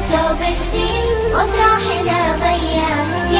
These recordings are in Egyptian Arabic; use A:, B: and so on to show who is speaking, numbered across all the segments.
A: ثوب جديد وافراحنا ضيا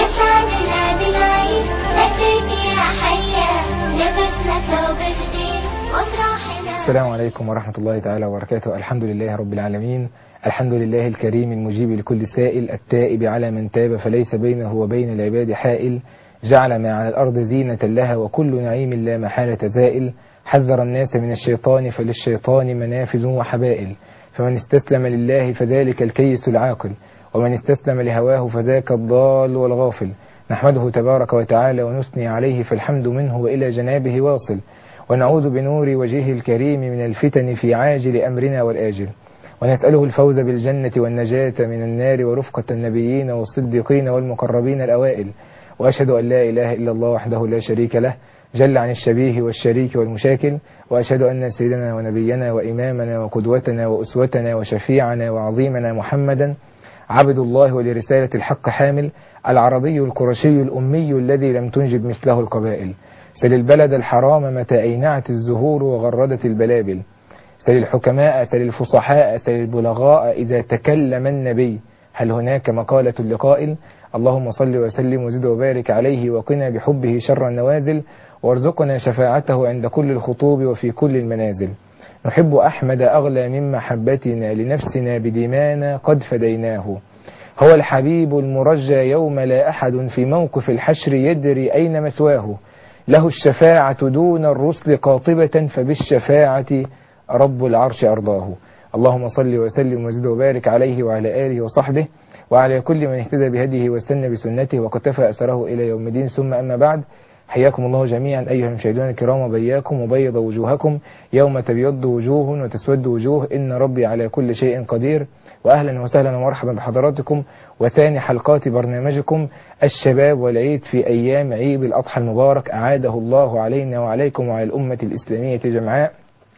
A: يسعدنا بالعيد لبيك يا حيا لبسنا ثوب جديد وافراحنا
B: السلام عليكم ورحمة الله تعالى وبركاته الحمد لله رب العالمين الحمد لله الكريم المجيب لكل سائل التائب على من تاب فليس بينه وبين العباد حائل جعل ما على الأرض زينة لها وكل نعيم لا محالة زائل حذر الناس من الشيطان فللشيطان منافذ وحبائل فمن استسلم لله فذلك الكيس العاقل ومن استسلم لهواه فذاك الضال والغافل نحمده تبارك وتعالى ونثني عليه فالحمد منه وإلى جنابه واصل ونعوذ بنور وجهه الكريم من الفتن في عاجل أمرنا والآجل ونسأله الفوز بالجنة والنجاة من النار ورفقة النبيين والصديقين والمقربين الأوائل وأشهد أن لا إله إلا الله وحده لا شريك له جل عن الشبيه والشريك والمشاكل وأشهد أن سيدنا ونبينا وإمامنا وقدوتنا وأسوتنا وشفيعنا وعظيمنا محمدا عبد الله ولرسالة الحق حامل العربي القرشي الأمي الذي لم تنجب مثله القبائل سل البلد الحرام متى أينعت الزهور وغردت البلابل سل الحكماء سل الفصحاء سل البلغاء إذا تكلم النبي هل هناك مقالة لقائل اللهم صل وسلم وزد وبارك عليه وقنا بحبه شر النوازل وارزقنا شفاعته عند كل الخطوب وفي كل المنازل نحب أحمد أغلى من محبتنا لنفسنا بدمانا قد فديناه هو الحبيب المرجى يوم لا أحد في موقف الحشر يدري أين مسواه له الشفاعة دون الرسل قاطبة فبالشفاعة رب العرش أرضاه اللهم صل وسلم وزد وبارك عليه وعلى آله وصحبه وعلى كل من اهتدى بهديه واستنى بسنته وكتفى أثره إلى يوم الدين ثم أما بعد حياكم الله جميعا أيها المشاهدون الكرام وبياكم وبيض وجوهكم يوم تبيض وجوه وتسود وجوه إن ربي على كل شيء قدير وأهلا وسهلا ومرحبا بحضراتكم وثاني حلقات برنامجكم الشباب والعيد في أيام عيد الأضحى المبارك أعاده الله علينا وعليكم وعلى الأمة الإسلامية جمعاء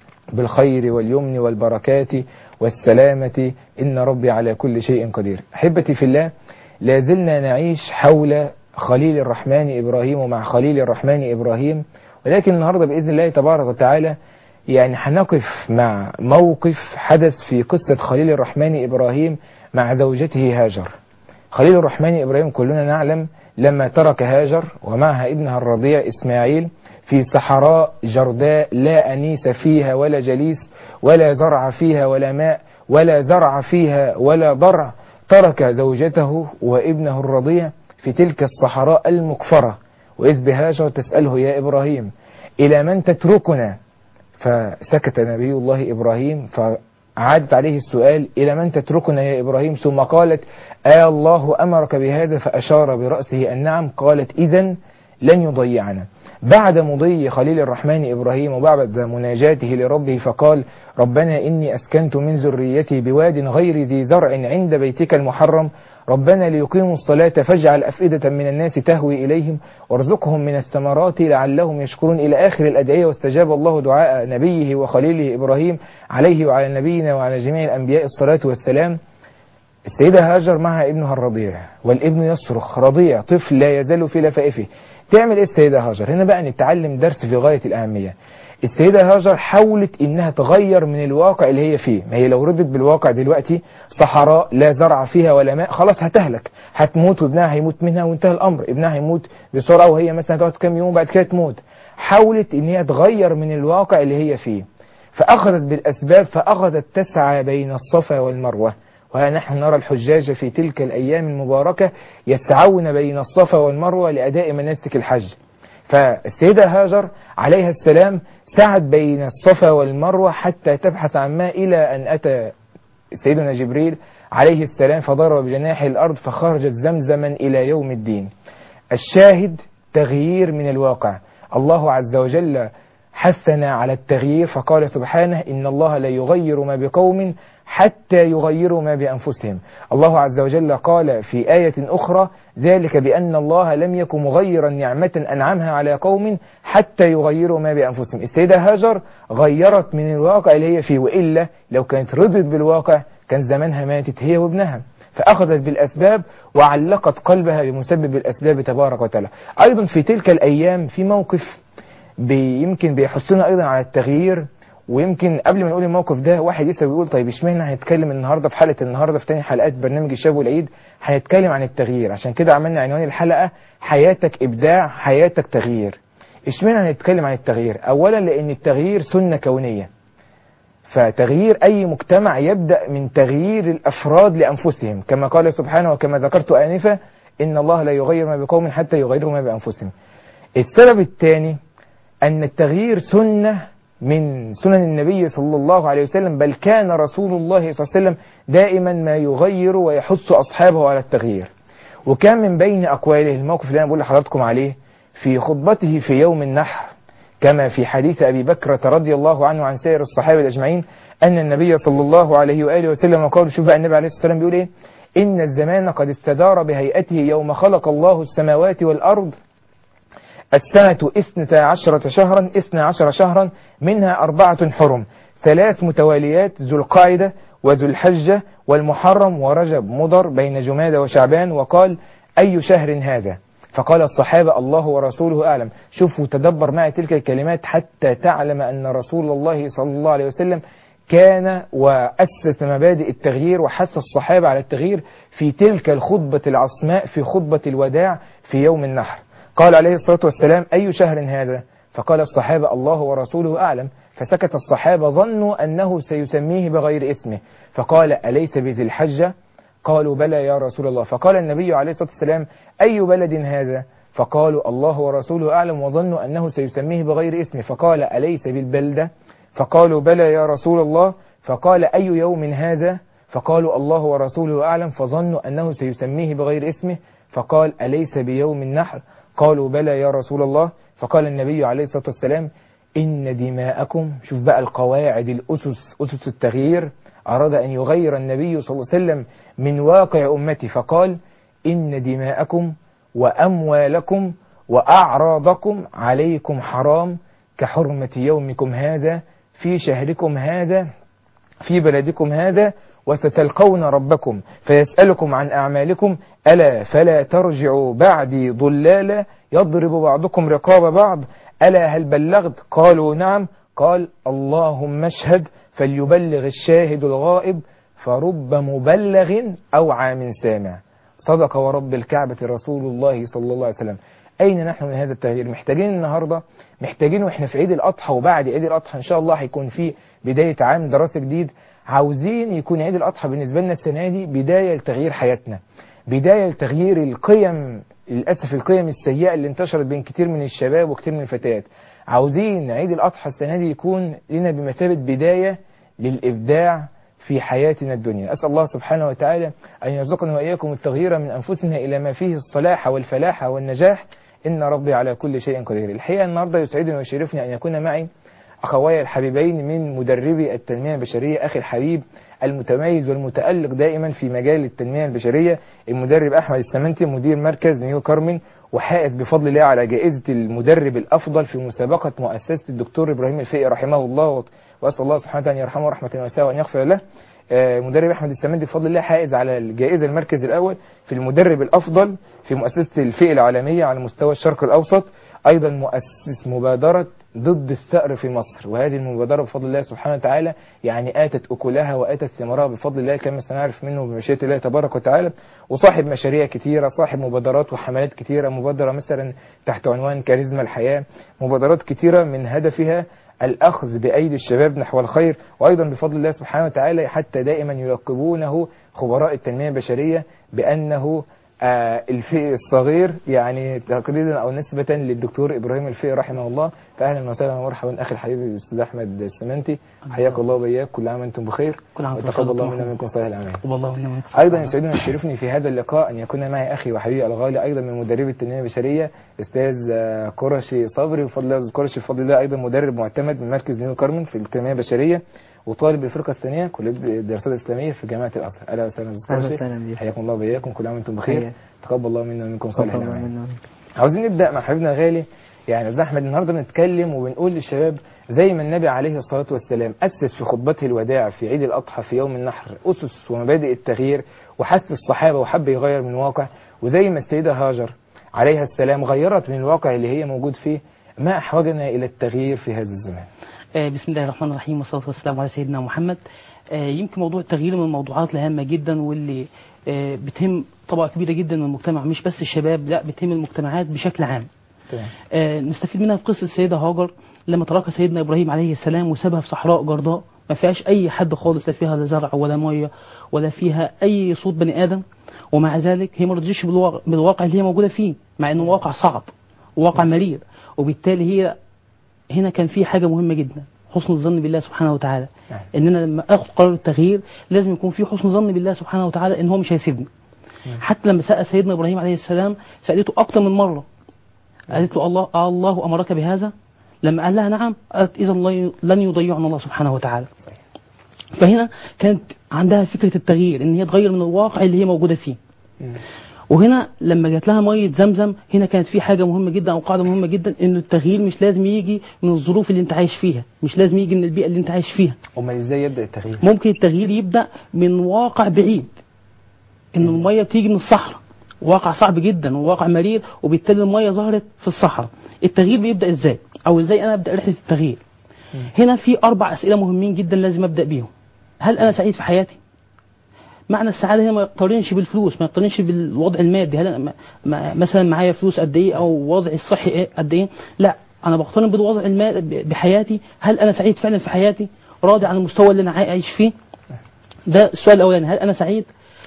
B: بالخير واليمن والبركات والسلامة إن ربي على كل شيء قدير أحبتي في الله لا زلنا نعيش حول خليل الرحمن إبراهيم ومع خليل الرحمن إبراهيم ولكن النهاردة بإذن الله تبارك وتعالى يعني هنقف مع موقف حدث في قصة خليل الرحمن إبراهيم مع زوجته هاجر خليل الرحمن إبراهيم كلنا نعلم لما ترك هاجر ومعها ابنها الرضيع إسماعيل في صحراء جرداء لا أنيس فيها ولا جليس ولا زرع فيها ولا ماء ولا زرع فيها ولا ضرع ترك زوجته وابنه الرضيع في تلك الصحراء المكفرة وإذ بهاجر تسأله يا إبراهيم إلى من تتركنا فسكت نبي الله إبراهيم فعادت عليه السؤال إلى من تتركنا يا إبراهيم ثم قالت آه الله أمرك بهذا فأشار برأسه النعم قالت إذا لن يضيعنا بعد مضي خليل الرحمن إبراهيم وبعد مناجاته لربه فقال ربنا إني أسكنت من ذريتي بواد غير ذي زرع عند بيتك المحرم ربنا ليقيموا الصلاة فاجعل أفئدة من الناس تهوي إليهم وارزقهم من الثمرات لعلهم يشكرون إلى آخر الأدعية واستجاب الله دعاء نبيه وخليله إبراهيم عليه وعلى نبينا وعلى جميع الأنبياء الصلاة والسلام السيدة هاجر معها ابنها الرضيع والابن يصرخ رضيع طفل لا يزال في لفائفه تعمل ايه السيدة هاجر هنا بقى نتعلم درس في غاية الأهمية السيدة هاجر حاولت انها تغير من الواقع اللي هي فيه ما هي لو ردت بالواقع دلوقتي صحراء لا زرع فيها ولا ماء خلاص هتهلك هتموت وابنها هيموت منها وانتهى الامر ابنها هيموت بسرعة وهي مثلا هتقعد كام يوم بعد كده تموت حاولت ان هي تغير من الواقع اللي هي فيه فأخذت بالأسباب فأخذت تسعى بين الصفا والمروة ونحن نرى الحجاج في تلك الأيام المباركة يسعون بين الصفا والمروة لأداء مناسك الحج فالسيدة هاجر عليها السلام سعت بين الصفا والمروة حتى تبحث عن ماء إلى أن أتى سيدنا جبريل عليه السلام فضرب بجناح الأرض فخرجت زمزما إلى يوم الدين الشاهد تغيير من الواقع الله عز وجل حثنا على التغيير فقال سبحانه إن الله لا يغير ما بقوم حتى يغيروا ما بأنفسهم الله عز وجل قال في آية أخرى ذلك بأن الله لم يكن مغيرا نعمة أنعمها على قوم حتى يغيروا ما بأنفسهم السيدة هاجر غيرت من الواقع اللي هي فيه وإلا لو كانت رضت بالواقع كان زمانها ماتت هي وابنها فأخذت بالأسباب وعلقت قلبها بمسبب الأسباب تبارك وتعالى أيضا في تلك الأيام في موقف بي يمكن بيحثنا أيضا على التغيير ويمكن قبل ما نقول الموقف ده واحد يسأل ويقول طيب اشمعنى هنتكلم النهارده في حلقه النهارده في تاني حلقات برنامج الشاب والعيد هنتكلم عن التغيير عشان كده عملنا عنوان الحلقه حياتك ابداع حياتك تغيير اشمعنى هنتكلم عن التغيير اولا لان التغيير سنه كونيه فتغيير أي مجتمع يبدأ من تغيير الأفراد لأنفسهم كما قال سبحانه وكما ذكرت آنفا إن الله لا يغير ما بقوم حتى يغيروا ما بأنفسهم السبب الثاني أن التغيير سنة من سنن النبي صلى الله عليه وسلم بل كان رسول الله صلى الله عليه وسلم دائما ما يغير ويحث أصحابه على التغيير وكان من بين أقواله الموقف اللي أنا بقول لحضراتكم عليه في خطبته في يوم النحر كما في حديث أبي بكرة رضي الله عنه عن سائر الصحابة الأجمعين أن النبي صلى الله عليه وآله وسلم قال شوف بقى النبي عليه الصلاة والسلام بيقول إيه إن الزمان قد استدار بهيئته يوم خلق الله السماوات والأرض السنة اثنتا عشرة شهرا اثنى عشر شهرا منها أربعة حرم ثلاث متواليات ذو القاعدة وذو الحجة والمحرم ورجب مضر بين جمادة وشعبان وقال أي شهر هذا فقال الصحابة الله ورسوله أعلم شوف وتدبر معي تلك الكلمات حتى تعلم أن رسول الله صلى الله عليه وسلم كان وأسس مبادئ التغيير وحث الصحابة على التغيير في تلك الخطبة العصماء في خطبة الوداع في يوم النحر قال عليه الصلاة والسلام أي شهر هذا فقال الصحابة الله ورسوله أعلم فسكت الصحابة ظنوا أنه سيسميه بغير اسمه فقال أليس بذي الحجة قالوا بلى يا رسول الله فقال النبي عليه الصلاة والسلام أي بلد هذا فقالوا الله ورسوله أعلم وظنوا أنه سيسميه بغير اسمه فقال أليس بالبلدة فقالوا بلى يا رسول الله فقال أي يوم هذا فقالوا الله ورسوله أعلم فظنوا أنه سيسميه بغير اسمه فقال أليس بيوم النحر قالوا بلى يا رسول الله فقال النبي عليه الصلاة والسلام إن دماءكم شوف بقى القواعد الأسس أسس التغيير أراد أن يغير النبي صلى الله عليه وسلم من واقع أمتي فقال إن دماءكم وأموالكم وأعراضكم عليكم حرام كحرمة يومكم هذا في شهركم هذا في بلدكم هذا وستلقون ربكم فيسألكم عن أعمالكم ألا فلا ترجعوا بعدي ضلالا يضرب بعضكم رقاب بعض ألا هل بلغت قالوا نعم قال اللهم اشهد فليبلغ الشاهد الغائب فرب مبلغ أو عام سامع صدق ورب الكعبة رسول الله صلى الله عليه وسلم أين نحن من هذا التغيير محتاجين النهاردة محتاجين وإحنا في عيد الأضحى وبعد عيد الأضحى إن شاء الله هيكون في بداية عام دراسة جديد عاوزين يكون عيد الأضحى بالنسبة لنا السنة دي بداية لتغيير حياتنا بداية لتغيير القيم للأسف القيم السيئة اللي انتشرت بين كتير من الشباب وكتير من الفتيات عاوزين عيد الأضحى السنة دي يكون لنا بمثابة بداية للإبداع في حياتنا الدنيا أسأل الله سبحانه وتعالى أن يرزقنا وإياكم التغيير من أنفسنا إلى ما فيه الصلاح والفلاح والنجاح إن ربي على كل شيء قدير الحقيقة النهاردة يسعدني ويشرفني أن يكون معي أخوي الحبيبين من مدربي التنمية البشرية أخي الحبيب المتميز والمتألق دائما في مجال التنمية البشرية المدرب أحمد السمنتي مدير مركز نيو كارمن وحائز بفضل الله على جائزة المدرب الأفضل في مسابقة مؤسسة الدكتور إبراهيم الفقي رحمه الله وأسأل الله سبحانه وتعالى أن يرحمه رحمة واسعة وأن يغفر له مدرب أحمد السمندي بفضل الله حائز على الجائزة المركز الأول في المدرب الأفضل في مؤسسة الفئة العالمية على مستوى الشرق الأوسط أيضا مؤسس مبادرة ضد الثأر في مصر وهذه المبادرة بفضل الله سبحانه وتعالى يعني آتت أكلها وآتت ثمارها بفضل الله كما سنعرف منه بمشيئة الله تبارك وتعالى وصاحب مشاريع كثيرة صاحب مبادرات وحملات كثيرة مبادرة مثلا تحت عنوان كاريزما الحياة مبادرات كثيرة من هدفها الأخذ بأيدي الشباب نحو الخير وأيضا بفضل الله سبحانه وتعالى حتى دائما يلقبونه خبراء التنمية البشرية بأنه آه الفئ الصغير يعني تقريبا او نسبة للدكتور ابراهيم الفئ رحمه الله فاهلا وسهلا ومرحبا اخي الحبيب الاستاذ احمد السمنتي حياك الله وبياك كل عام وانتم بخير
C: كل عام
B: وتقبل الله منا ومنكم صالح الاعمال
C: تقبل الله منا ومنكم
B: ايضا يسعدني ويشرفني في هذا اللقاء ان يكون معي اخي وحبيبي الغالي ايضا من مدربي التنميه البشريه استاذ آه قرشي صبري بفضل الله أستاذ قرشي بفضل الله ايضا مدرب معتمد من مركز نيو كارمن في التنميه البشريه وطالب بالفرقه الثانيه كليه الدراسات الاسلاميه في جامعه الازهر اهلا وسهلا استاذ
C: أهلا
B: قرشي
C: وسهلا بك.
B: حياكم الله وبياكم كل عام وانتم بخير
C: حياك.
B: تقبل الله منا ومنكم صالح
C: تقبل الله
B: الاعمال
C: منا ومنكم.
B: عاوزين نبدا مع حبيبنا الغالي يعني استاذ احمد النهارده بنتكلم وبنقول للشباب زي ما النبي عليه الصلاه والسلام اسس في خطبته الوداع في عيد الاضحى في يوم النحر اسس ومبادئ التغيير وحث الصحابه وحب يغير من الواقع وزي ما السيده هاجر عليها السلام غيرت من الواقع اللي هي موجود فيه ما احوجنا الى التغيير في هذا الزمان
C: آه، بسم الله الرحمن الرحيم والصلاة والسلام على سيدنا محمد آه، يمكن موضوع التغيير من الموضوعات الهامة جدا واللي آه، بتهم طبقة كبيرة جدا من المجتمع مش بس الشباب لا بتهم المجتمعات بشكل عام
B: تمام
C: آه، نستفيد منها في قصة السيدة هاجر لما تركها سيدنا إبراهيم عليه السلام وسابها في صحراء جرداء ما فيهاش أي حد خالص لا فيها لا زرع ولا مية ولا فيها أي صوت بني آدم ومع ذلك هي ما رضيتش بالواقع, بالواقع اللي هي موجودة فيه مع إنه واقع صعب وواقع مرير وبالتالي هي هنا كان في حاجة مهمة جدا حسن الظن بالله سبحانه وتعالى
B: نعم.
C: ان انا لما اخد قرار التغيير لازم يكون في حسن ظن بالله سبحانه وتعالى ان هو مش هيسيبني حتى لما سأل سيدنا ابراهيم عليه السلام سألته اكتر من مرة قالت له الله آه الله امرك بهذا لما قال لها نعم قالت اذا الله لن يضيعنا الله سبحانه وتعالى
B: صحيح.
C: فهنا كانت عندها فكرة التغيير ان هي تغير من الواقع اللي هي موجودة فيه
B: مم.
C: وهنا لما جات لها ميه زمزم هنا كانت في حاجه مهمه جدا او قاعده مهمه جدا ان التغيير مش لازم يجي من الظروف اللي انت عايش فيها مش لازم يجي من البيئه اللي انت عايش فيها
B: امال ازاي يبدا التغيير
C: ممكن التغيير يبدا من واقع بعيد ان الميه بتيجي من الصحراء واقع صعب جدا وواقع مرير وبالتالي الميه ظهرت في الصحراء التغيير بيبدا ازاي او ازاي انا ابدا رحله التغيير هنا في اربع اسئله مهمين جدا لازم ابدا بيهم هل انا سعيد في حياتي معنى السعاده هنا ما يقترنش بالفلوس ما يقترنش بالوضع المادي هل أنا م- م- مثلا معايا فلوس قد ايه او وضعي الصحي إيه قد ايه لا انا بقترن بالوضع المادي بحياتي هل انا سعيد فعلا في حياتي راضي عن المستوى اللي انا عايش فيه ده السؤال الاولاني هل انا سعيد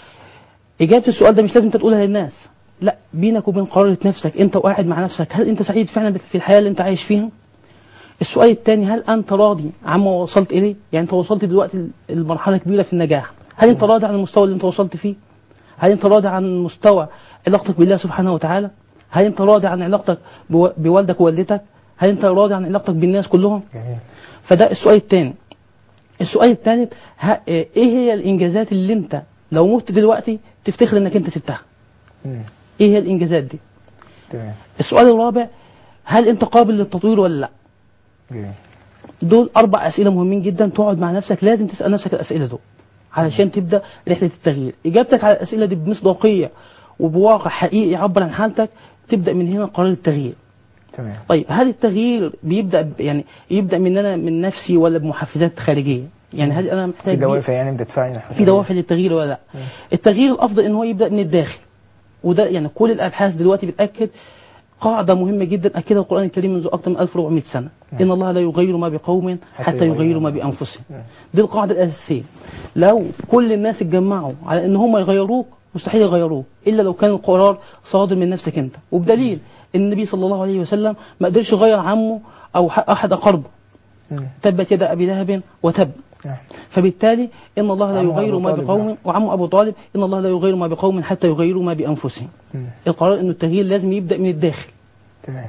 C: اجابه السؤال ده مش لازم انت تقولها للناس لا بينك وبين قرارة نفسك انت وقاعد مع نفسك هل انت سعيد فعلا في الحياه اللي انت عايش فيها السؤال الثاني هل انت راضي عما وصلت اليه يعني انت وصلت دلوقتي لمرحله كبيره في النجاح هل انت راضي عن المستوى اللي انت وصلت فيه هل انت راضي عن مستوى علاقتك بالله سبحانه وتعالى هل انت راضي عن علاقتك بو- بوالدك ووالدتك هل انت راضي عن علاقتك بالناس كلهم
B: جميل
C: فده السؤال الثاني السؤال الثالث ه- ايه هي الانجازات اللي انت لو مت دلوقتي تفتخر انك انت سبتها
B: مم.
C: ايه هي الانجازات دي
B: تمام
C: السؤال الرابع هل انت قابل للتطوير ولا لا
B: جميل
C: دول اربع اسئله مهمين جدا تقعد مع نفسك لازم تسال نفسك الاسئله دول علشان تبدا رحله التغيير اجابتك على الاسئله دي بمصداقيه وبواقع حقيقي يعبر عن حالتك تبدا من هنا قرار التغيير
B: تمام
C: طيب هل التغيير بيبدا ب- يعني يبدا مننا من نفسي ولا بمحفزات خارجيه يعني هل انا
B: في
C: محتاج
B: دوافع يعني بتدفعني نحو
C: في دوافع للتغيير ولا لا التغيير الافضل ان هو يبدا من الداخل وده يعني كل الابحاث دلوقتي بتاكد قاعدة مهمة جدا أكدها القرآن الكريم منذ أكثر من 1400 سنة إن الله لا يغير ما بقوم حتى يغيروا ما بأنفسهم
B: نعم.
C: دي القاعدة الأساسية لو كل الناس اتجمعوا على إن هم يغيروك مستحيل يغيروك إلا لو كان القرار صادر من نفسك أنت وبدليل إن النبي صلى الله عليه وسلم ما قدرش يغير عمه أو ح- أحد أقربه
B: مم.
C: تبت يد أبي لهب وتب
B: نعم.
C: فبالتالي إن الله لا
B: عمه
C: يغير
B: أبو
C: ما
B: طالب،
C: بقوم
B: نعم.
C: وعمه أبو طالب إن الله لا يغير ما بقوم حتى يغيروا ما بأنفسهم
B: مم.
C: القرار إنه التغيير لازم يبدأ من الداخل
B: تمام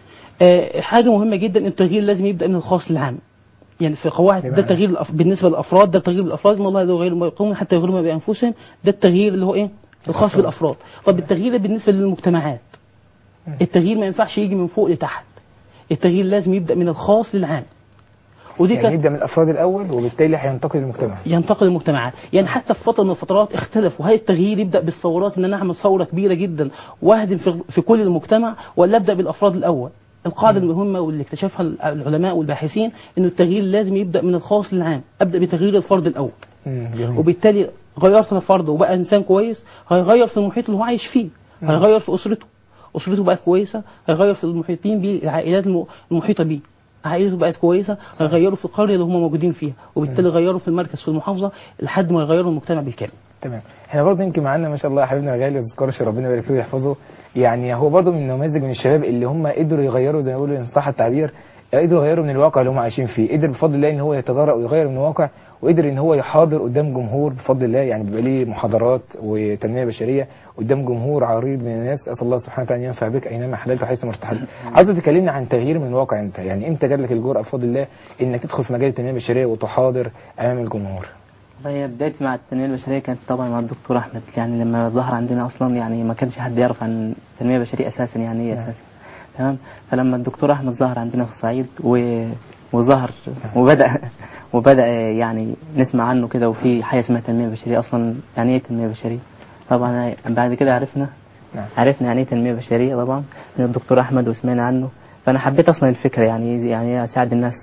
C: آه، حاجة مهمة جدا إن التغيير لازم يبدأ من الخاص للعام يعني في قواعد ده
B: بمعنى؟
C: التغيير الأف... بالنسبة للأفراد ده التغيير بالأفراد إن الله لا يغير ما بقوم حتى يغيروا ما بأنفسهم ده التغيير اللي هو إيه الخاص
B: الأفراد.
C: بالأفراد طب التغيير ده بالنسبة للمجتمعات
B: مم.
C: التغيير ما ينفعش يجي من فوق لتحت التغيير لازم يبدأ من الخاص للعام ودي
B: يعني
C: كانت
B: يبدا من الافراد الاول وبالتالي هينتقل للمجتمع
C: ينتقل للمجتمعات يعني حتى في فتره من الفترات اختلف وهل التغيير يبدا بالثورات ان انا اعمل ثوره كبيره جدا واهدم في, في كل المجتمع ولا ابدا بالافراد الاول القاعده المهمه واللي اكتشفها العلماء والباحثين انه التغيير لازم يبدا من الخاص للعام ابدا بتغيير الفرد الاول
B: مم. جميل
C: وبالتالي غيرت الفرد وبقى انسان كويس هيغير في المحيط اللي هو عايش فيه
B: مم.
C: هيغير في اسرته اسرته بقت كويسه هيغير في المحيطين بيه العائلات الم- المحيطه بيه عائلته بقت كويسه هيغيروا في القريه اللي هم موجودين فيها وبالتالي غيروا في المركز في المحافظه لحد ما يغيروا المجتمع بالكامل
B: تمام احنا برضه يمكن معانا ما شاء الله حبيبنا الغالي الدكتور ربنا يبارك فيه ويحفظه يعني هو برضه من نماذج من الشباب اللي هم قدروا يغيروا زي ما بيقولوا ان صح التعبير قدروا يغيروا من الواقع اللي هم عايشين فيه قدر بفضل الله ان هو يتجرأ ويغير من الواقع وقدر ان هو يحاضر قدام جمهور بفضل الله يعني بيبقى ليه محاضرات وتنميه بشريه قدام جمهور عريض من الناس اسال الله سبحانه وتعالى ان ينفع بك اينما حللت وحيث ما ارتحلت عاوز تكلمنا عن تغيير من الواقع انت يعني امتى جات لك الجرأه بفضل الله انك تدخل في مجال التنميه البشريه وتحاضر امام الجمهور
D: هي بدايتي مع التنمية البشرية كانت طبعا مع الدكتور أحمد يعني لما ظهر عندنا أصلا يعني ما كانش حد يعرف عن التنمية البشرية أساسا يعني إيه
B: نعم.
D: أساسا تمام فلما الدكتور أحمد ظهر عندنا في الصعيد و... وظهر وبدأ وبدأ يعني نسمع عنه كده وفي حاجة اسمها تنمية بشرية أصلا يعني إيه تنمية بشرية طبعا بعد كده عرفنا
B: نعم
D: عرفنا يعني ايه تنميه بشريه طبعا من الدكتور احمد وسمعنا عنه فانا حبيت اصلا الفكره يعني يعني إيه اساعد الناس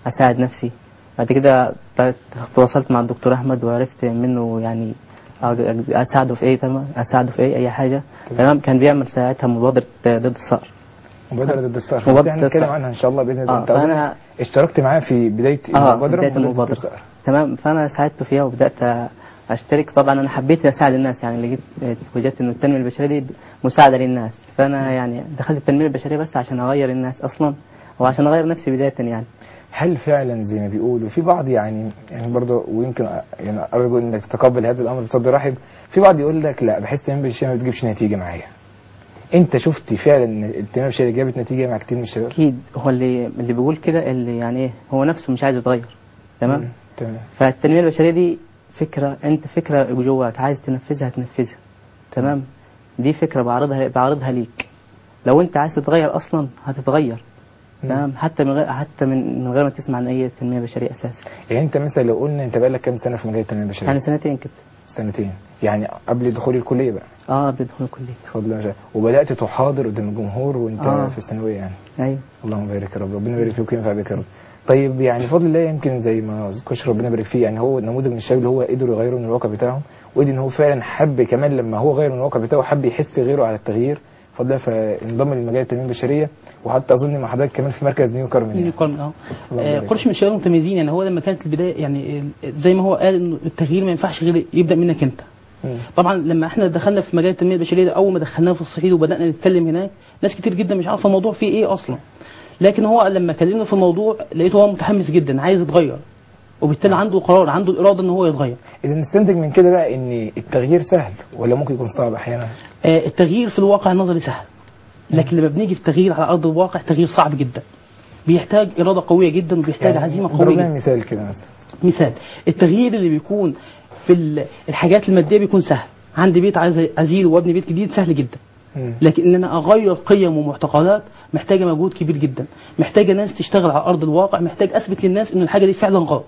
D: اساعد نفسي بعد كده ت- تواصلت مع الدكتور احمد وعرفت منه يعني أج- اساعده في ايه تمام اساعده في ايه اي حاجه تمام كان بيعمل ساعتها مبادره ضد الصقر
B: مبادرة ضد الصقر
D: مبادرة
B: مبادرة هنتكلم
D: الصقر.
B: عنها ان شاء الله باذن الله
D: اه
B: انت أظن
D: فانا
B: اشتركت معاه في بداية
D: اه
B: المبادرة
D: بدايه
B: مبادرة ضد
D: المبادره
B: الصقر.
D: تمام فانا ساعدته فيها وبدات اشترك طبعا انا حبيت اساعد الناس يعني لقيت وجدت انه التنميه البشريه دي مساعده للناس فانا يعني دخلت التنميه البشريه بس عشان اغير الناس اصلا وعشان اغير نفسي بدايه يعني
B: هل فعلا زي ما بيقولوا في بعض يعني يعني برضه ويمكن يعني ارجو انك تتقبل هذا الامر بصدر رحب في بعض يقول لك لا بحس التنميه البشريه ما بتجيبش نتيجه معايا انت شفت فعلا ان التنميه البشريه جابت نتيجه مع كتير من الشباب
D: اكيد هو اللي اللي بيقول كده اللي يعني ايه هو نفسه مش عايز يتغير تمام
B: مم. تمام
D: فالتنميه البشريه دي فكره انت فكره جواك عايز تنفذها تنفذها تمام دي فكره بعرضها بعرضها ليك لو انت عايز تتغير اصلا هتتغير
B: مم.
D: تمام حتى من غير حتى من من غير ما تسمع عن اي تنميه بشريه اساسا
B: يعني انت مثلا لو قلنا انت بقالك كام سنه في مجال التنميه البشريه
D: يعني سنتين كده
B: سنتين يعني قبل دخول الكليه بقى
D: اه بدخل الكليه
B: بفضل الله تعالى. وبدات تحاضر قدام الجمهور وانت
D: آه.
B: في الثانويه يعني
D: ايوه
B: اللهم بارك يا رب ربنا يبارك فيك وينفع بك يا رب طيب يعني بفضل الله يمكن زي ما ذكرش ربنا يبارك فيه يعني هو نموذج من الشباب اللي هو قدروا يغيروا من الواقع بتاعهم وقدر ان هو فعلا حب كمان لما هو غير من الواقع بتاعه حب يحث غيره على التغيير بفضل الله فانضم لمجال التنميه البشريه وحتى اظن مع حضرتك كمان في مركز نيو كارمن يعني.
C: يقارن اه
B: الله
C: آه،
B: يبارك
C: قرش من الشباب متميزين يعني هو لما كانت البدايه يعني ال- زي ما هو قال انه التغيير ما ينفعش غير يبدا منك انت
B: مم.
C: طبعا لما احنا دخلنا في مجال التنميه البشريه ده اول ما دخلناه في الصعيد وبدانا نتكلم هناك ناس كتير جدا مش عارفه الموضوع فيه ايه اصلا لكن هو لما كلمنا في الموضوع لقيته هو متحمس جدا عايز يتغير وبالتالي عنده قرار عنده الاراده ان هو يتغير
B: اذا نستنتج من كده بقى ان التغيير سهل ولا ممكن يكون صعب احيانا
C: آه، التغيير في الواقع النظري سهل لكن لما بنيجي في التغيير على ارض الواقع تغيير صعب جدا بيحتاج اراده قويه جدا وبيحتاج عزيمه
B: ضرب
C: قويه
B: لنا
C: جدا
B: مثال كده مثلا
C: مثال التغيير اللي بيكون في ال- الحاجات الماديه بيكون سهل عندي بيت عايز ازيله وابني بيت جديد سهل جدا
B: مم.
C: لكن ان انا اغير قيم ومعتقدات محتاجه مجهود كبير جدا محتاجه ناس تشتغل على ارض الواقع محتاج اثبت للناس ان الحاجه دي فعلا غلط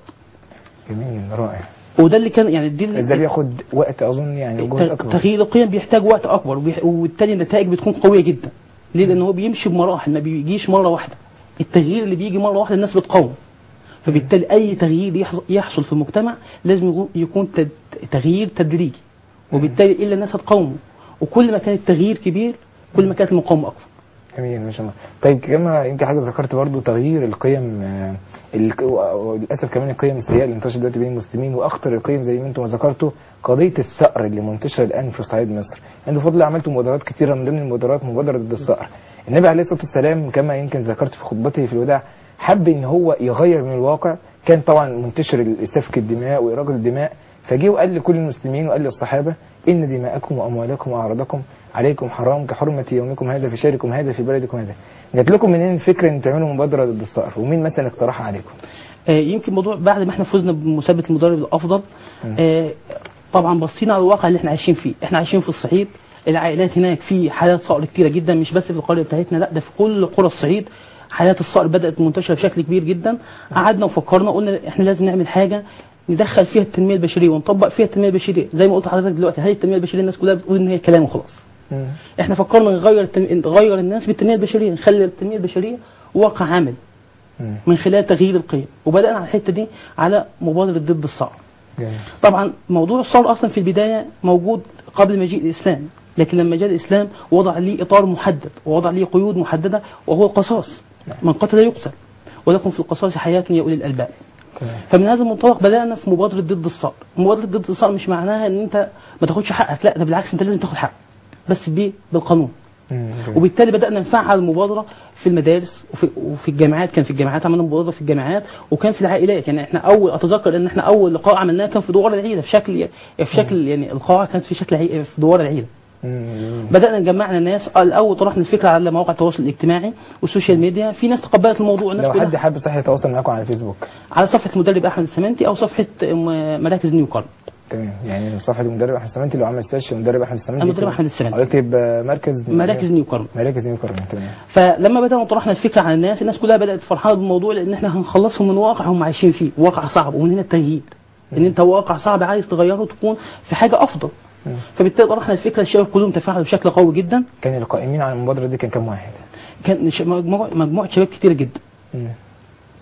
B: جميل رائع
C: وده اللي كان يعني دي
B: ده بياخد وقت اظن يعني وجهد
C: الت-
B: اكبر
C: تغيير القيم بيحتاج وقت اكبر وبيح- وبالتالي النتائج بتكون قويه جدا ليه لان هو بيمشي بمراحل ما بيجيش مره واحده التغيير اللي بيجي مره واحده الناس بتقاوم فبالتالي اي تغيير يحصل, يحصل في المجتمع لازم يكون- يكون تد- تغيير تدريجي وبالتالي الا الناس هتقاومه وكل ما كان التغيير كبير كل ما كانت المقاومه اكبر
B: جميل ما شاء الله طيب كما يمكن حضرتك ذكرت برضو تغيير القيم آه، ال- و- وللاسف كمان القيم السيئه اللي انتشرت دلوقتي بين المسلمين واخطر القيم زي ما انتم ما ذكرتوا قضيه الثأر اللي منتشره الان في صعيد مصر انتم بفضل الله عملتوا مبادرات كثيره من ضمن المبادرات مبادره ضد الثأر النبي عليه الصلاه والسلام كما يمكن ذكرت في خطبته في الوداع حب ان هو يغير من الواقع كان طبعا منتشر سفك الدماء واراقه الدماء فجه وقال لكل المسلمين وقال للصحابه ان دماءكم واموالكم واعراضكم عليكم حرام كحرمه يومكم هذا في شهركم هذا في بلدكم هذا جات لكم منين الفكره ان تعملوا مبادره ضد الثأر ومين مثلا اقترحها عليكم
C: آه، يمكن موضوع بعد ما احنا فزنا بمسابقه المدرب الافضل
B: مم.
C: آه، طبعا بصينا على الواقع اللي احنا عايشين فيه احنا عايشين في الصعيد العائلات هناك في حالات صقر كتيره جدا مش بس في القريه بتاعتنا لا ده في كل قرى الصعيد حالات الصقر بدات منتشره بشكل كبير جدا قعدنا وفكرنا قلنا احنا لازم نعمل حاجه ندخل فيها التنميه البشريه ونطبق فيها التنميه البشريه زي ما قلت لحضرتك دلوقتي هذه التنميه البشريه الناس كلها بتقول ان هي كلام وخلاص
B: مم.
C: احنا فكرنا نغير التن... نغير الناس بالتنميه البشريه نخلي التنميه البشريه واقع عمل
B: مم.
C: من خلال تغيير القيم وبدانا على الحته دي على مبادره ضد الصقر
B: جميل.
C: طبعا موضوع الصقر اصلا في البدايه موجود قبل مجيء الاسلام لكن لما جاء الاسلام وضع ليه اطار محدد ووضع ليه قيود محدده وهو القصاص من قتل يقتل ولكم في القصاص حياه يا اولي الالباب
B: تمام.
C: فمن هذا المنطلق بدانا في مبادره ضد الصقر مبادره ضد الصقر مش معناها ان انت ما تاخدش حقك لا ده بالعكس انت لازم تاخد حقك بس بيه بالقانون
B: مم. جميل.
C: وبالتالي بدانا نفعل المبادره في المدارس وفي, وفي الجامعات كان في الجامعات عملنا مبادره في الجامعات وكان في العائلات يعني احنا اول اتذكر ان احنا اول لقاء عملناه كان في دوار العيله في شكل في شكل يعني القاعه كانت في شكل عي... في دوار العيله
B: مم. جميل.
C: بدانا نجمعنا الناس الاول طرحنا الفكره على مواقع التواصل الاجتماعي والسوشيال ميديا في ناس تقبلت الموضوع الناس
B: لو
C: كلها
B: حد حابب صح يتواصل معاكم على الفيسبوك
C: على صفحه المدرب احمد السمنتي او صفحه م- مراكز نيو كارن
B: تمام يعني صفحه المدرب احمد السمنتي لو عمل سيرش المدرب احمد السمنتي
C: المدرب
B: يكتب-
C: أحمد السمنتي.
B: او يكتب آه، مركز
C: مراكز نيو كارن
B: مراكز نيو كارن تمام
C: فلما بدانا طرحنا الفكره على الناس الناس كلها بدات فرحانه بالموضوع لان احنا هنخلصهم من واقع هم عايشين فيه واقع صعب ومن هنا التغيير ان انت واقع صعب عايز تغيره تكون في حاجه افضل
B: مم.
C: فبالتالي طرحنا الفكره الشباب كلهم تفاعلوا بشكل قوي جدا
B: كان القائمين على المبادره دي كان كام واحد؟
C: كان ش- مجموعه مجموعه شباب كتير جدا
B: مم.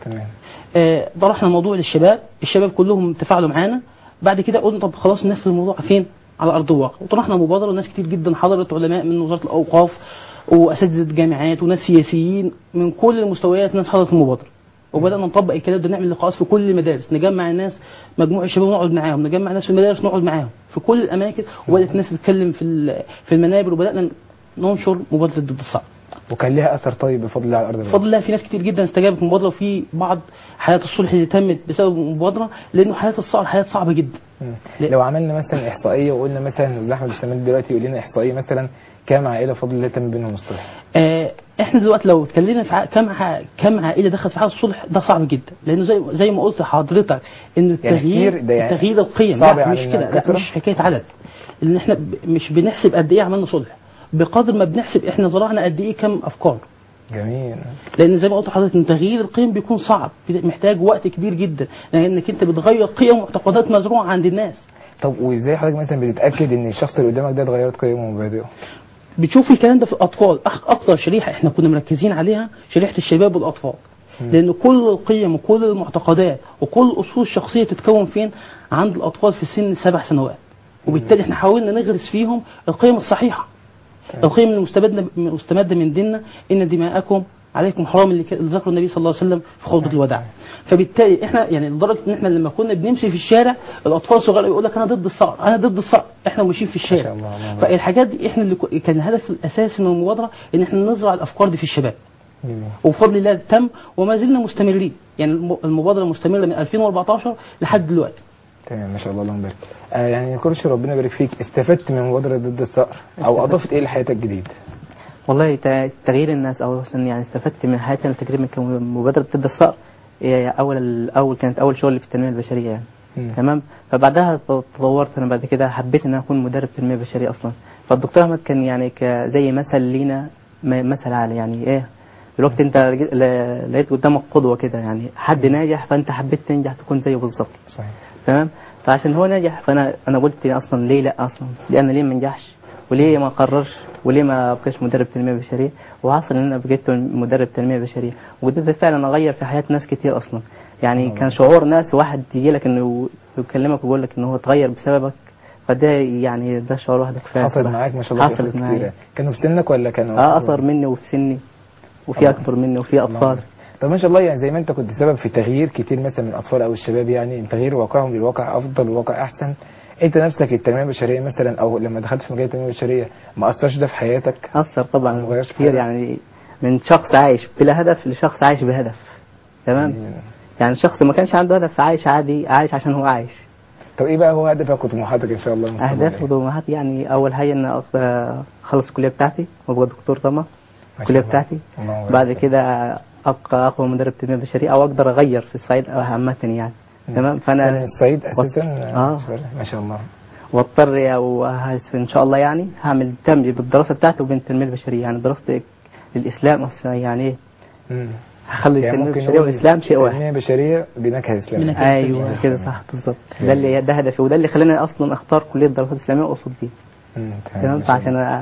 B: تمام
C: آه، طرحنا الموضوع للشباب الشباب كلهم تفاعلوا معانا بعد كده قلنا طب خلاص ننفذ الموضوع فين على ارض الواقع وطرحنا مبادره وناس كتير جدا حضرت علماء من وزاره الاوقاف واساتذه جامعات وناس سياسيين من كل المستويات ناس حضرت المبادره وبدانا نطبق الكلام ده نعمل لقاءات في كل المدارس نجمع الناس مجموعه الشباب نقعد معاهم نجمع ناس في المدارس نقعد معاهم في كل الاماكن وبدات الناس تتكلم في ال- في المنابر وبدانا ننشر مبادره ضد الصعب
B: وكان لها اثر طيب بفضل الله على ارض الواقع
C: بفضل الله في ناس كتير جدا استجابت المبادره وفي بعض حالات الصلح اللي تمت بسبب المبادره لانه حالات الصقر حالات صعبه جدا
B: مم.
C: لا.
B: لو عملنا مثلا احصائيه وقلنا مثلا استاذ احمد السماد دلوقتي يقول لنا احصائيه مثلا كام عائله بفضل الله تم بينهم الصلح
C: آه احنا دلوقتي لو اتكلمنا في ع- كم ع- كم عائله دخلت في حاله الصلح ده صعب جدا لانه زي زي ما قلت لحضرتك ان التغيير
B: كتير ده يعني
C: التغيير القيم
B: صعب
C: لا
B: يعني
C: مش
B: إنها
C: كده لا
B: كثرة؟
C: مش حكايه عدد لان احنا ب- مش بنحسب قد ايه عملنا صلح بقدر ما بنحسب احنا زرعنا قد ايه كم افكار
B: جميل
C: لان زي ما قلت لحضرتك ان تغيير القيم بيكون صعب محتاج وقت كبير جدا لانك انت بتغير قيم ومعتقدات مزروعه عند الناس
B: طب وازاي حضرتك مثلا بتتاكد ان الشخص اللي قدامك ده اتغيرت قيمه ومبادئه
C: بتشوف الكلام ده في الاطفال أخ- اكتر شريحه احنا كنا مركزين عليها شريحه الشباب والاطفال لان كل القيم وكل المعتقدات وكل الاصول الشخصيه بتتكون فين عند الاطفال في سن سبع سنوات وبالتالي احنا حاولنا نغرس فيهم القيم الصحيحه القيم المستمده مستمده من ديننا ان دماءكم عليكم حرام اللي ك- اللي ذكره النبي صلى الله عليه وسلم في خطبه الوداع فبالتالي احنا يعني لدرجه ان احنا لما كنا بنمشي في الشارع الاطفال الصغار يقول لك انا ضد الصقر انا ضد الصقر احنا ماشيين في
B: ما شاء
C: الشارع
B: الله اللهم بارك.
C: فالحاجات دي احنا اللي ك- كان الهدف الاساسي من المبادره ان احنا نزرع الافكار دي في الشباب
B: جميل.
C: وبفضل الله تم وما زلنا مستمرين يعني الم- المبادره مستمره من 2014 لحد دلوقتي
B: تمام ما شاء الله اللهم بارك آه يعني يا كرش ربنا يبارك فيك استفدت من مبادره ضد الصقر او اضافت ايه لحياتك جديد
D: والله تا- تغيير الناس او مثلا يعني استفدت من حياتنا تقريبا كمبادره ضد الصقر هي اول اول كانت اول شغل في التنميه البشريه يعني
B: مم.
D: تمام فبعدها تطورت انا بعد كده حبيت ان أنا اكون مدرب تنميه بشريه اصلا فالدكتور احمد كان يعني ك- زي مثل لينا م- مثل عالي يعني ايه دلوقتي انت لقيت- ل- لقيت قدامك قدوه كده يعني حد ناجح فانت حبيت تنجح تكون زيه بالظبط
B: صحيح
D: تمام فعشان هو نجح فانا انا قلت اصلا ليه لا اصلا ليه انا ليه ما نجحش وليه ما قررش وليه ما ابقاش مدرب تنميه بشريه وحصل ان انا بقيت مدرب تنميه بشريه وقدرت فعلا اغير في حياه ناس كتير اصلا يعني كان شعور ناس واحد يجي لك انه يكلمك ويقول لك انه هو اتغير بسببك فده يعني ده شعور واحد كفايه
B: حصل
D: صراحة.
B: معاك ما شاء الله في
D: حصلت
B: حاجات
D: معايا
B: كتيرة. كانوا في سنك ولا كانوا
D: اه اصغر مني وفي سني وفي
B: الله.
D: اكبر مني وفي
B: اللهم
D: اطفال
B: بارك. طب ما شاء الله يعني زي ما انت كنت سبب في تغيير كتير مثلا من الاطفال او الشباب يعني إن تغيير واقعهم للواقع افضل وواقع احسن انت نفسك التنميه البشريه مثلا او لما دخلت في مجال التنميه البشريه ما اثرش ده في حياتك
D: اثر
B: ما
D: طبعا
B: غيرش في
D: كتير
B: حياتك؟
D: يعني من شخص عايش بلا هدف لشخص عايش بهدف تمام يعني شخص ما كانش عنده هدف عايش عادي عايش عشان هو عايش
B: طب ايه بقى هو هدفك وطموحاتك ان شاء الله المستقبلية؟
D: اهداف وطموحات يعني اول حاجه ان أص- اخلص الكليه بتاعتي وابقى دكتور طبعا
B: ما شاء
D: الكليه
B: الله.
D: بتاعتي
B: الله أكبر.
D: بعد كده ابقى اقوى مدرب تنميه بشريه او اقدر اغير في الصعيد عامه يعني تمام
B: كان من
D: فانا
B: الصعيد اساسا
D: آه.
B: ما شاء الله
D: واضطر او هس- ان شاء الله يعني هعمل دمج بالدراسه بتاعتي وبين التنميه البشريه يعني دراستي للاسلام أصلاً يعني ايه
B: مم.
D: هخلي
B: يعني
D: التنميه
B: ممكن
D: البشريه
B: نقول
D: والاسلام شيء واحد
B: التنميه البشريه بنكهه اسلاميه
C: بنكهة
D: ايوه
B: إسلامية.
D: كده صح بالظبط ده اللي ده هدفي وده اللي خلاني اصلا اختار كليه دراسات اسلاميه واقصد دي
B: مم،
D: تمام
B: ما شاء
D: فعشان
B: الله.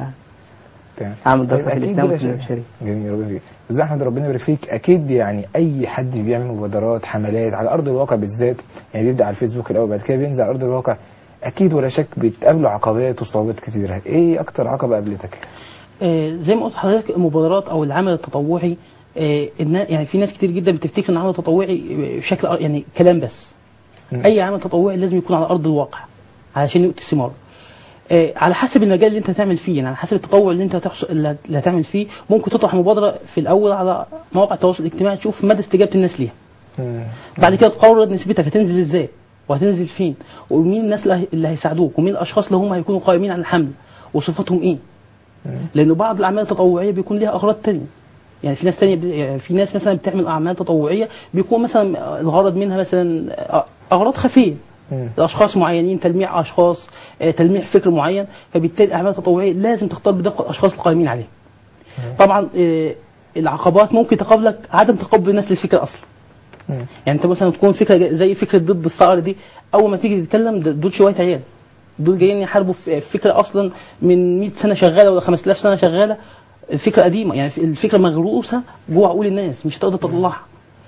D: أ-
B: تمام.
D: اعمل دراسه في
B: أكيد
D: الاسلام
B: بلا
D: والتنميه
B: شك.
D: البشريه
B: جميل ربنا يبارك استاذ احمد ربنا يبارك فيك اكيد يعني اي حد بيعمل مبادرات حملات على ارض الواقع بالذات يعني بيبدا على الفيسبوك الاول بعد كده بينزل على ارض الواقع اكيد ولا شك بتقابله عقبات وصعوبات كتيره ايه اكتر عقبه قابلتك
C: آه، زي ما قلت لحضرتك المبادرات او العمل التطوعي آه، النا- يعني في ناس كتير جدا بتفتكر ان العمل التطوعي بشكل أ- يعني كلام بس
B: مم.
C: اي عمل تطوعي لازم يكون على ارض الواقع علشان يؤتي ثمار آه، على حسب المجال اللي انت هتعمل فيه يعني على حسب التطوع اللي انت هتحص... اللي اللي هتعمل فيه ممكن تطرح مبادره في الاول على مواقع التواصل الاجتماعي تشوف مدى استجابه الناس ليها
B: مم.
C: بعد كده تقرر نسبتك هتنزل ازاي وهتنزل فين ومين الناس اللي هي- اللي هيساعدوك ومين الاشخاص اللي هم هيكونوا قائمين على الحمل وصفاتهم ايه
B: مم.
C: لانه بعض الاعمال التطوعيه بيكون ليها اغراض تانية يعني في ناس تانية بت- يعني في ناس مثلا بتعمل اعمال تطوعيه بيكون مثلا الغرض منها مثلا اغراض خفيه
B: مم.
C: لاشخاص معينين تلميع اشخاص آه، تلميع فكر معين فبالتالي الاعمال التطوعيه لازم تختار بدقه الاشخاص القائمين عليها طبعا آه، العقبات ممكن تقابلك عدم تقبل الناس للفكره اصلا
B: مم.
C: يعني انت مثلا تكون فكره زي فكره ضد الصقر دي اول ما تيجي تتكلم ده- دول شويه عيال دول جايين يحاربوا في فكره اصلا من 100 سنه شغاله ولا 5000 سنه شغاله الفكره قديمه يعني الفكره مغروسه جوه عقول الناس مش هتقدر تطلعها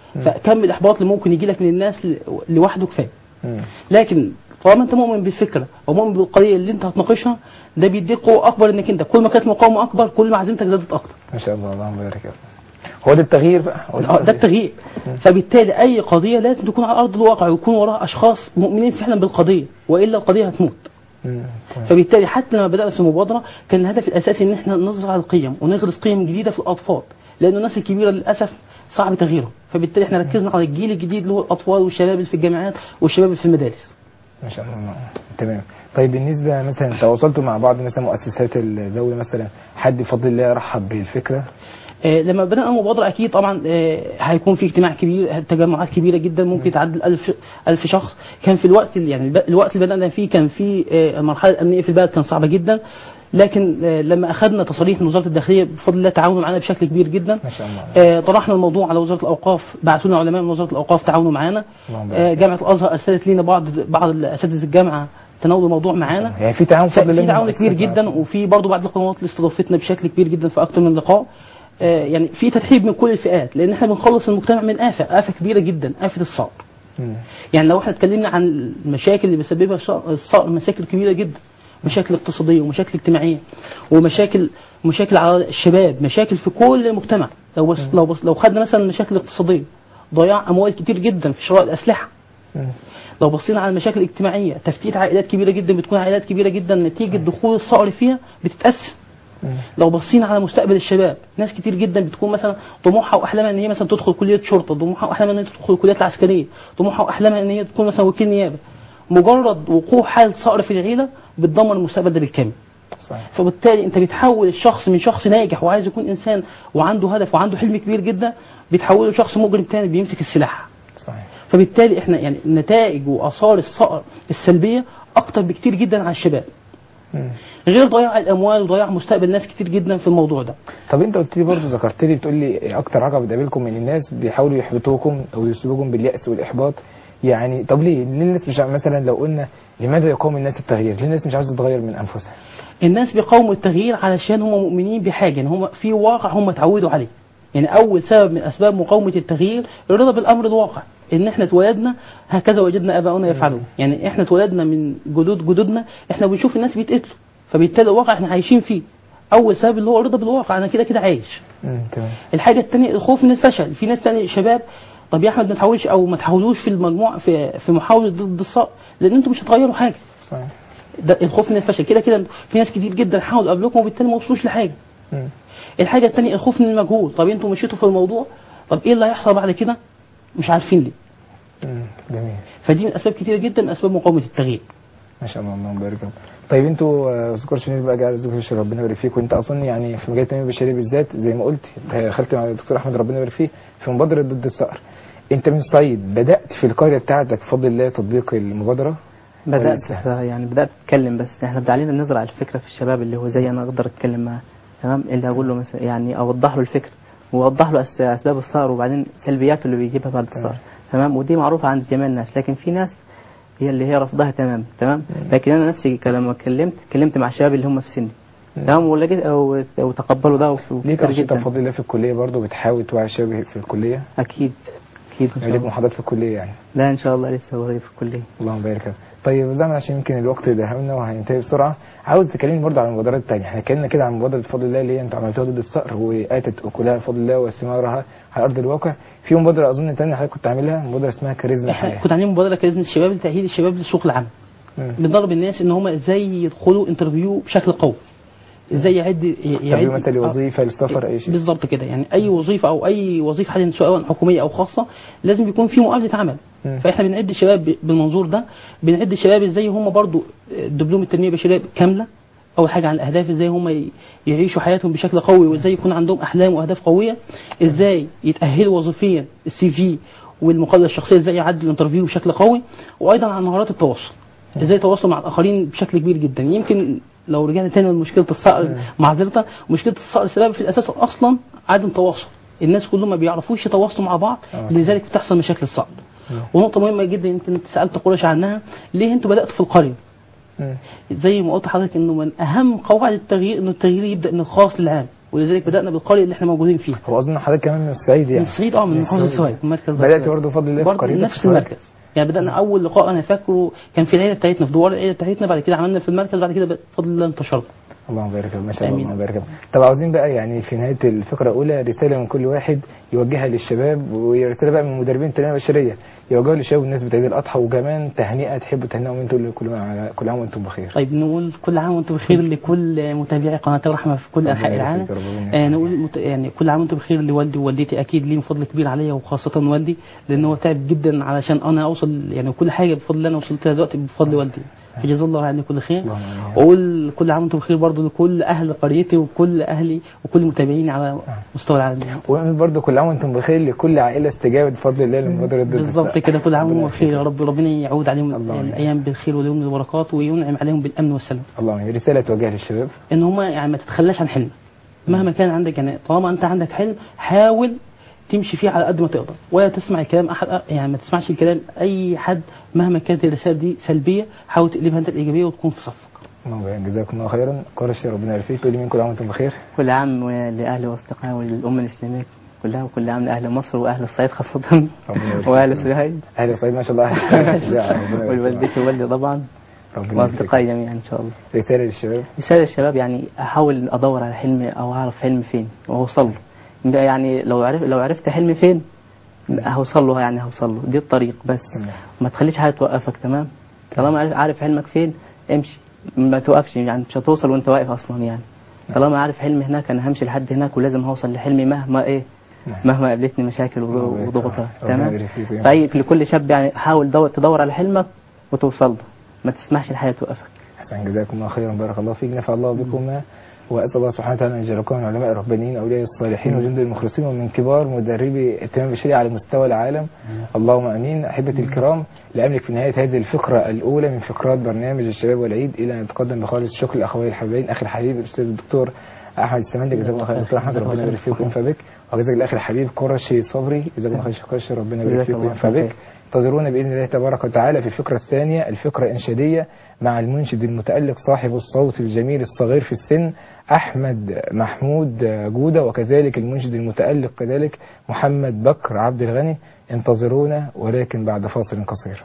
C: فكم الاحباط اللي ممكن يجي لك من الناس ل- لوحده كفايه
B: مم.
C: لكن طالما انت مؤمن بالفكره ومؤمن بالقضيه اللي انت هتناقشها ده بيديك قوه اكبر انك انت كل ما كانت المقاومه اكبر كل ما عزيمتك زادت اكتر
B: ما شاء الله اللهم بارك يا رب. هو ده التغيير بقى هو
C: آه، ده التغيير فبالتالي اي قضيه لازم تكون على ارض الواقع ويكون وراها اشخاص مؤمنين فعلا بالقضيه والا القضيه هتموت
B: مم. تمام.
C: فبالتالي حتى لما بدأنا في المبادرة كان الهدف الأساسي إن إحنا نزرع القيم ونغرس قيم جديدة في الأطفال لأن الناس الكبيرة للأسف صعب تغييرهم فبالتالي إحنا ركزنا على الجيل الجديد اللي هو الأطفال والشباب اللي في الجامعات والشباب اللي في المدارس
B: ما شاء الله تمام طيب بالنسبة مثلا تواصلتوا مع بعض مثلا مؤسسات الدولة مثلا حد بفضل الله رحب بالفكرة
C: آه، لما بدأنا المبادرة أكيد طبعا آه، هيكون في اجتماع كبير تجمعات كبيرة جدا ممكن تعدي ألف ألف شخص كان في الوقت اللي- يعني الب- الوقت اللي بدأنا فيه كان في آه، المرحلة الأمنية في البلد كان صعبة جدا لكن آه، لما أخذنا تصاريح من وزارة الداخلية بفضل الله تعاونوا معنا بشكل كبير جدا
B: ما شاء الله
C: آه، طرحنا الموضوع على وزاره الاوقاف بعثوا لنا علماء من وزاره الاوقاف تعاونوا معانا
B: اللهم
C: آه،
B: بارك.
C: جامعه الازهر ارسلت لنا بعض بعض اساتذه الجامعه تناولوا الموضوع معانا
B: يعني في تعاون بفضل الله
C: في
B: من
C: تعاون كبير
B: المؤسسات
C: جدا
B: معاكم.
C: وفي برضه بعض القنوات اللي استضافتنا بشكل كبير جدا في اكثر من لقاء آه، يعني في ترحيب من كل الفئات لان احنا بنخلص المجتمع من افه افه كبيره جدا افه الصقر
B: مم.
C: يعني لو احنا اتكلمنا عن المشاكل اللي بيسببها الش- الصقر مشاكل كبيره جدا مشاكل اقتصاديه ومشاكل اجتماعيه ومشاكل مشاكل على الشباب مشاكل في كل المجتمع لو بس لو بس لو خدنا مثلا المشاكل الاقتصاديه ضياع اموال كتير جدا في شراء الاسلحه
B: مم.
C: لو بصينا على المشاكل الاجتماعيه تفتيت عائلات كبيره جدا بتكون عائلات كبيره جدا نتيجه دخول الصقر فيها بتتقسم
B: مم.
C: لو بصينا على مستقبل الشباب ناس كتير جدا بتكون مثلا طموحها واحلامها ان هي مثلا تدخل كليه شرطه طموحها واحلامها ان هي تدخل الكليات العسكريه طموحها واحلامها ان هي تكون مثلا وكيل نيابه مجرد وقوع حاله صقر في العيله بتدمر المستقبل ده بالكامل
B: صحيح
C: فبالتالي انت بتحول الشخص من شخص ناجح وعايز يكون انسان وعنده هدف وعنده حلم كبير جدا بتحوله لشخص مجرم تاني بيمسك السلاح
B: صحيح
C: فبالتالي احنا يعني نتائج واثار الصقر السلبيه اكتر بكتير جدا على الشباب
B: مم.
C: غير ضياع الاموال وضياع مستقبل ناس كتير جدا في الموضوع ده
B: طب انت قلت لي برضه ذكرت لي بتقول لي اكتر عقبه بتقابلكم من الناس بيحاولوا يحبطوكم او يسلبوكم باليأس والاحباط يعني طب ليه؟ ليه الناس مش مثلا لو قلنا لماذا يقاوم الناس التغيير؟ ليه الناس مش عاوزه تتغير من انفسها؟
C: الناس بيقاوموا التغيير علشان هم مؤمنين بحاجه ان هم في واقع هم اتعودوا عليه يعني اول سبب من اسباب مقاومه التغيير الرضا بالامر الواقع ان احنا اتولدنا هكذا وجدنا اباؤنا يفعلون يعني احنا اتولدنا من جدود جدودنا احنا بنشوف الناس بيتقتلوا فبالتالي الواقع احنا عايشين فيه اول سبب اللي هو الرضا بالواقع انا كده كده عايش
B: مم. تمام
C: الحاجه الثانيه الخوف من الفشل في ناس تانية شباب طب يا احمد ما تحاولش او ما تحاولوش في المجموعه في في محاوله ضد الصقر لان انتوا مش هتغيروا حاجه
B: صحيح
C: ده الخوف من الفشل كده كده في ناس كتير جدا حاولوا قبلكم وبالتالي ما وصلوش لحاجه
B: مم.
C: الحاجه الثانيه الخوف من المجهول طب انتوا مشيتوا في الموضوع طب ايه اللي هيحصل بعد كده مش عارفين ليه
B: مم. جميل
C: فدي من اسباب كتيره جدا من اسباب مقاومه التغيير
B: ما شاء الله اللهم بارك لكم. طيب انتوا آه، اذكر شنو بقى قاعد ذكر الشر ربنا يبارك فيك وانت اظن يعني في مجال التنميه البشريه بالذات زي ما قلت دخلت مع الدكتور احمد ربنا يبارك فيه في مبادره ضد الصقر انت من الصعيد بدات في القريه بتاعتك بفضل الله تطبيق المبادره
D: بدات
B: ولا
D: يعني بدات اتكلم بس احنا بدأ علينا نزرع الفكره في الشباب اللي هو زي انا اقدر اتكلم معاه تمام اللي اقول له مثلا يعني اوضح له الفكره واوضح له أس- اسباب الصقر وبعدين سلبياته اللي بيجيبها بعد
B: تمام.
D: الصقر تمام ودي معروفه عند جميع الناس لكن في ناس هي اللي هي رفضها تمام تمام لكن انا نفسي ك- لما اتكلمت اتكلمت مع الشباب اللي هم في سني تمام ولقيت او وتقبلوا ده وف-
B: ليك
D: وكتير
B: انشطه
D: جدا
B: بفضل الله في الكليه برضه بتحاول توعي الشباب في الكليه
D: اكيد اكيد ان شاء
B: يعني ليك
D: الله
B: محاضرات في الكليه يعني
D: لا ان شاء الله لسه قريب في الكليه
B: اللهم بارك لك. طيب دايما عشان يمكن الوقت دهمنا وهينتهي بسرعه عاوز تكلمني برضه عن المبادرات الثانيه احنا اتكلمنا كده عن مبادره بفضل الله اللي هي انتوا عملتوها ضد الصقر واتت اكلها بفضل الله وثمارها على ارض الواقع في مبادره اظن ثانيه حضرتك كنت عاملها مبادره اسمها كاريزما
C: احنا
B: الحياه
C: كنا عاملين مبادره كاريزما الشباب لتاهيل الشباب للسوق العام
B: مم.
C: بنضرب الناس ان هم ازاي يدخلوا انترفيو بشكل قوي ازاي يعد
B: تربيه
C: يعد
B: مثلا لوظيفه للسفر اي شيء
C: بالظبط كده يعني اي وظيفه او اي وظيفه حاليا سواء حكوميه او خاصه لازم يكون في مقابله عمل
B: مم.
C: فاحنا بنعد الشباب ب- بالمنظور ده بنعد الشباب ازاي هم برضو دبلوم التنميه البشريه كامله اول حاجه عن الاهداف ازاي هم ي- يعيشوا حياتهم بشكل قوي وازاي يكون عندهم احلام واهداف قويه ازاي يتاهلوا وظيفيا السي في والمقابله الشخصيه ازاي يعدوا الانترفيو بشكل قوي وايضا عن مهارات التواصل ازاي يتواصلوا مع الاخرين بشكل كبير جدا يمكن لو رجعنا تاني لمشكله الصقر معذره مشكله الصقر السبب في الاساس اصلا عدم تواصل الناس كلهم ما بيعرفوش يتواصلوا مع بعض
B: آه.
C: لذلك بتحصل مشاكل الصقر ونقطه مهمه جدا يمكن انت سالت قريش عنها ليه انتوا بداتوا في القريه
B: مم.
C: زي ما قلت لحضرتك انه من اهم قواعد التغيير انه التغيير يبدا من الخاص للعام ولذلك بدانا بالقريه اللي احنا موجودين فيها
B: هو اظن حضرتك كمان من الصعيد
C: من
B: يعني
C: الصعيد اه من محافظه السويد من مركز
B: بدات
C: السويد.
B: برضه بفضل الله في
C: برضه
B: قريتك
C: نفس
B: السويد.
C: المركز يعني بدانا اول لقاء انا فاكره كان في العيله بتاعتنا في دوار العيله بتاعتنا بعد كده عملنا في المركز بعد كده بفضل الله انتشرنا
B: اللهم بارك فيك ما شاء الله
C: آمين.
B: اللهم بارك فيك طب عاوزين بقى يعني في نهايه الفقره الاولى رساله من كل واحد يوجهها للشباب ورساله بقى من مدربين التنميه البشريه يوجهوا للشباب والناس بتعيد الاضحى وكمان تهنئه تحبوا تهنئوا انتوا اللي كل عام كل عام وانتم بخير
C: طيب نقول كل عام وانتم بخير لكل متابعي قناه الرحمه في كل انحاء
B: ربنا
C: العالم
B: يبارك فيك، ربنا
C: آه
B: يبارك
C: نقول مت... يعني كل عام وانتم بخير لوالدي ووالدتي اكيد ليهم فضل كبير عليا وخاصه والدي لان هو تعب جدا علشان انا اوصل يعني كل حاجه بفضل الله انا وصلت لها دلوقتي بفضل والدي فجزا الله عني كل خير
B: اللهم آمين.
C: واقول كل عام وانتم بخير برضه لكل اهل قريتي وكل اهلي وكل متابعيني على مستوى العالم
B: ونقول برضه كل عام وانتم بخير لكل عائله استجابت بفضل الله لمبادره ضد
C: بالظبط
B: السرقة.
C: كده كل عام
B: ربنا
C: وهم بخير يا
B: يبارك
C: رب ربنا يعود عليهم
B: اللهم
C: يعني
B: آمين.
C: الايام بالخير واليوم بالبركات وينعم عليهم بالامن والسلام
B: فيك. اللهم آمين. رساله توجهها للشباب
C: ان هما يعني ما تتخلاش عن حلم مهما كان عندك يعني طالما انت عندك حلم حاول تمشي فيه على قد ما تقدر ولا تسمع الكلام احد يعني ما تسمعش الكلام اي حد مهما كانت الرساله دي سلبيه حاول تقلبها انت الايجابيه وتكون في صفك
B: اللهم آمين. جزاكم الله خيرا قرش ربنا يبارك فيك تقولي مين كل عام وانتم بخير
D: كل عام لاهلي واصدقائي وللامه الاسلاميه كلها وكل عام لاهل مصر واهل الصعيد خاصه
B: ربنا يبارك
D: واهل
B: فيك.
D: الصعيد
B: اهل الصعيد ما شاء الله اهل الشجاعة. ربنا يبارك فيك.
D: والوالدتي ووالدي طبعا
B: ربنا يبارك فيك.
D: واصدقائي جميعا ان شاء الله
B: رساله للشباب
D: رسالة الشباب يعني احاول ادور على حلمي او اعرف حلمي فين واوصل له ده يعني لو عرف لو عرفت حلمي فين هوصل له يعني هوصل له دي الطريق بس
B: تمام.
D: ما تخليش حاجه توقفك تمام طالما عارف- عارف حلمك فين امشي ما توقفش يعني مش هتوصل وانت واقف اصلا يعني طالما عارف حلمي هناك انا همشي لحد هناك ولازم هوصل لحلمي مهما ايه
B: نعم.
D: مهما قابلتني مشاكل
B: الله
D: وض-
B: يبارك
D: وضغوطات
B: فيك. ربنا
D: تمام
B: يبارك فيك وينفع.
D: طيب لكل شاب يعني حاول دور تدور على حلمك وتوصل له ما تسمحش الحياه توقفك
B: أحسن جزاكم الله خيرا بارك الله فيك نفع الله بكم واسال الله سبحانه وتعالى ان يجعلكم من العلماء الربانيين اولياء الصالحين وجند المخلصين ومن كبار مدربي التنميه البشريه على مستوى العالم اللهم امين احبتي الكرام لاملك في نهايه هذه الفقره الاولى من فقرات برنامج الشباب والعيد الى ان نتقدم بخالص الشكر لاخوي الحبايبين اخي الحبيب الاستاذ الدكتور احمد السمندي جزاك الله خير دكتور احمد ربنا يبارك فيك وينفع بك وجزاك الاخ الحبيب قرشي صبري جزاك الله خير شيخ قرشي ربنا يبارك
D: جزاك
B: فيك
D: الله
B: وينفع
D: خير.
B: بك انتظرونا باذن الله تبارك وتعالى في الفقره الثانيه الفقره الانشاديه مع المنشد المتالق صاحب الصوت الجميل الصغير في السن احمد محمود جوده وكذلك المنشد المتالق كذلك محمد بكر عبد الغني انتظرونا ولكن بعد فاصل قصير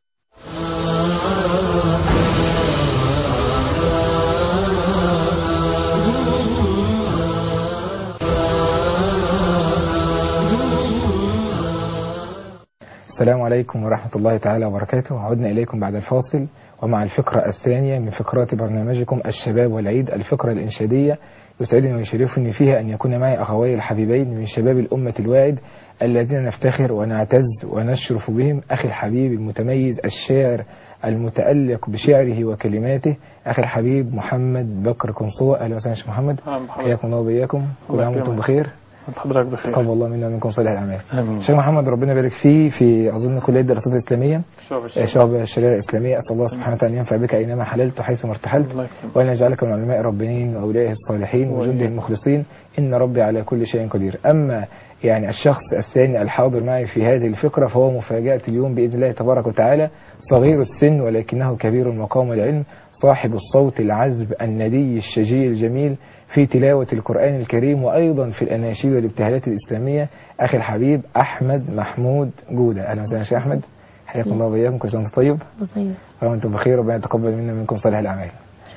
B: السلام عليكم ورحمة الله تعالى وبركاته عدنا إليكم بعد الفاصل ومع الفقرة الثانية من فقرات برنامجكم الشباب والعيد الفقرة الإنشادية يسعدني ويشرفني فيها أن يكون معي أخوي الحبيبين من شباب الأمة الواعد الذين نفتخر ونعتز ونشرف بهم أخي الحبيب المتميز الشاعر المتألق بشعره وكلماته أخي الحبيب محمد بكر قنصوة أهلا وسهلا شيخ محمد
E: نعم، حضرتك.
B: حياكم الله وبياكم كل
E: الله
B: عام وأنتم
E: يكرمك.
B: بخير
E: انت حضرتك بخير
B: تقبل الله منا ومنكم صالح الأعمال
E: امين
B: شيخ محمد ربنا يبارك فيه في أظن كلية الدراسات الإسلامية
E: شوف
B: آه،
E: الشيخ.
B: شعب الشريعة الإسلامية أسأل الله سبحانه وتعالى أن ينفع بك أينما حللت وحيثما ارتحلت
E: الله يكرمك.
B: وأن يجعلك من علماء الربانيين وأوليائه الصالحين وجنده
E: وإياك.
B: المخلصين إن ربي على كل شيء قدير أما يعني الشخص الثاني الحاضر معي في هذه الفقرة فهو مفاجأة اليوم بإذن الله تبارك وتعالى صغير السن ولكنه كبير المقام والعلم صاحب الصوت العذب الندي الشجي الجميل في تلاوة القرآن الكريم وأيضا في الأناشيد والابتهالات الإسلامية أخي الحبيب أحمد محمود جودة أهلا وسهلا يا شيخ أحمد حياكم الله وإياكم كل سنة وأنت طيب وأنتم بخير ربنا يتقبل منا ومنكم صالح الأعمال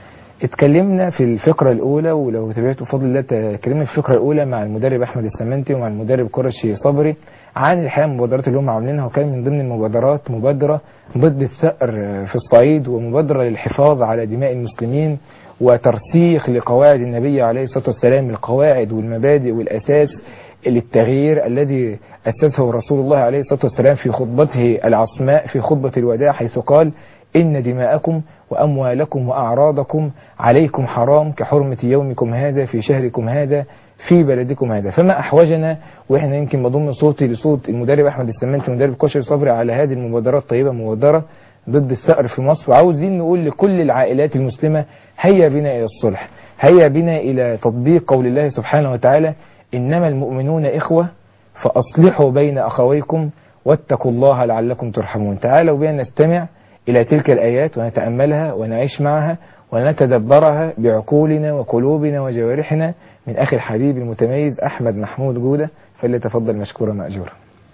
B: اتكلمنا في الفقرة الأولى ولو تابعتوا بفضل الله اتكلمنا في الفقرة الأولى مع المدرب أحمد السمنتي ومع المدرب قرشي صبري عن الحقيقة المبادرات اللي هم عاملينها وكان من ضمن المبادرات مبادرة ضد الثأر في الصعيد ومبادرة للحفاظ على دماء المسلمين وترسيخ لقواعد النبي عليه الصلاة والسلام القواعد والمبادئ والأساس للتغيير الذي أسسه رسول الله عليه الصلاة والسلام في خطبته العصماء في خطبة الوداع حيث قال إن دماءكم وأموالكم وأعراضكم عليكم حرام كحرمة يومكم هذا في شهركم هذا في بلدكم هذا فما أحوجنا وإحنا يمكن بضم صوتي لصوت المدرب أحمد السمنتي مدرب كشري صبري على هذه المبادرات الطيبة مبادرة ضد الثأر في مصر وعاوزين نقول لكل العائلات المسلمة هيا بنا إلى الصلح هيا بنا إلى تطبيق قول الله سبحانه وتعالى إنما المؤمنون إخوة فأصلحوا بين أخويكم واتقوا الله لعلكم ترحمون تعالوا بنا نستمع إلى تلك الآيات ونتأملها ونعيش معها ونتدبرها بعقولنا وقلوبنا وجوارحنا من أخي الحبيب المتميز أحمد محمود جودة فليتفضل مشكورا مأجورا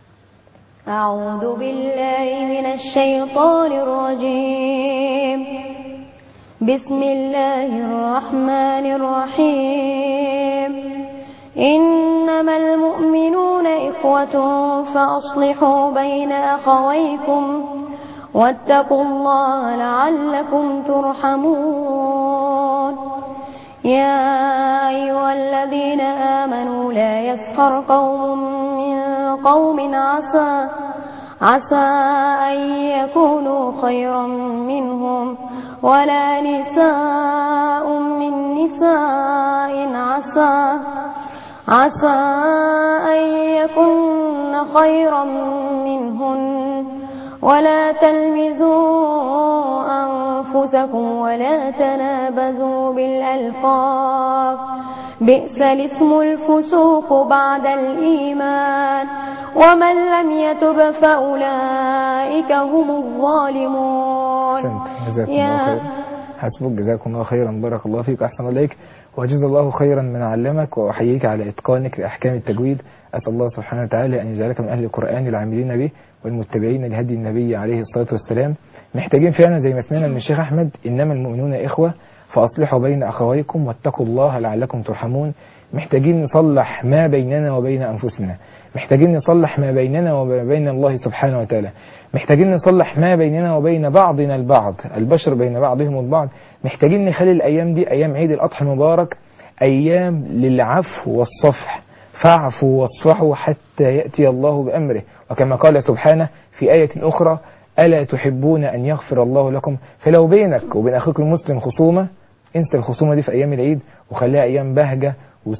E: أعوذ بالله من الشيطان الرجيم بسم الله الرحمن الرحيم إنما المؤمنون إخوة فأصلحوا بين أخويكم واتقوا الله لعلكم ترحمون يا أيها الذين آمنوا لا يسخر قوم من قوم عسى عسى أن يكونوا خيرا منهم ولا نساء من نساء عسى عسى أن يكن خيرا منهن ولا تلمزوا أنفسكم ولا تنابزوا بالألقاب بئس الاسم الفسوق بعد الإيمان ومن لم يتب فأولئك هم الظالمون
B: أحسنت جزاكم الله خيرا حسبك جزاكم الله خيرا بارك الله فيك أحسن إليك وجزا الله خيرا من علمك وأحييك على إتقانك لأحكام التجويد أسأل الله سبحانه وتعالى أن يجعلك من أهل القرآن العاملين به والمتبعين لهدي النبي عليه الصلاة والسلام محتاجين فعلا زي ما سمعنا من الشيخ أحمد إنما المؤمنون إخوة فأصلحوا بين أخويكم واتقوا الله لعلكم ترحمون محتاجين نصلح ما بيننا وبين أنفسنا محتاجين نصلح ما بيننا وما بين الله سبحانه وتعالى محتاجين نصلح ما بيننا وبين بعضنا البعض البشر بين بعضهم البعض محتاجين نخلي الأيام دي أيام عيد الأضحى المبارك أيام للعفو والصفح فاعفوا واصفحوا حتى يأتي الله بأمره وكما قال سبحانه في آية أخرى ألا تحبون أن يغفر الله لكم فلو بينك وبين أخوك المسلم خصومة انسى الخصومة دي في أيام العيد وخليها أيام بهجة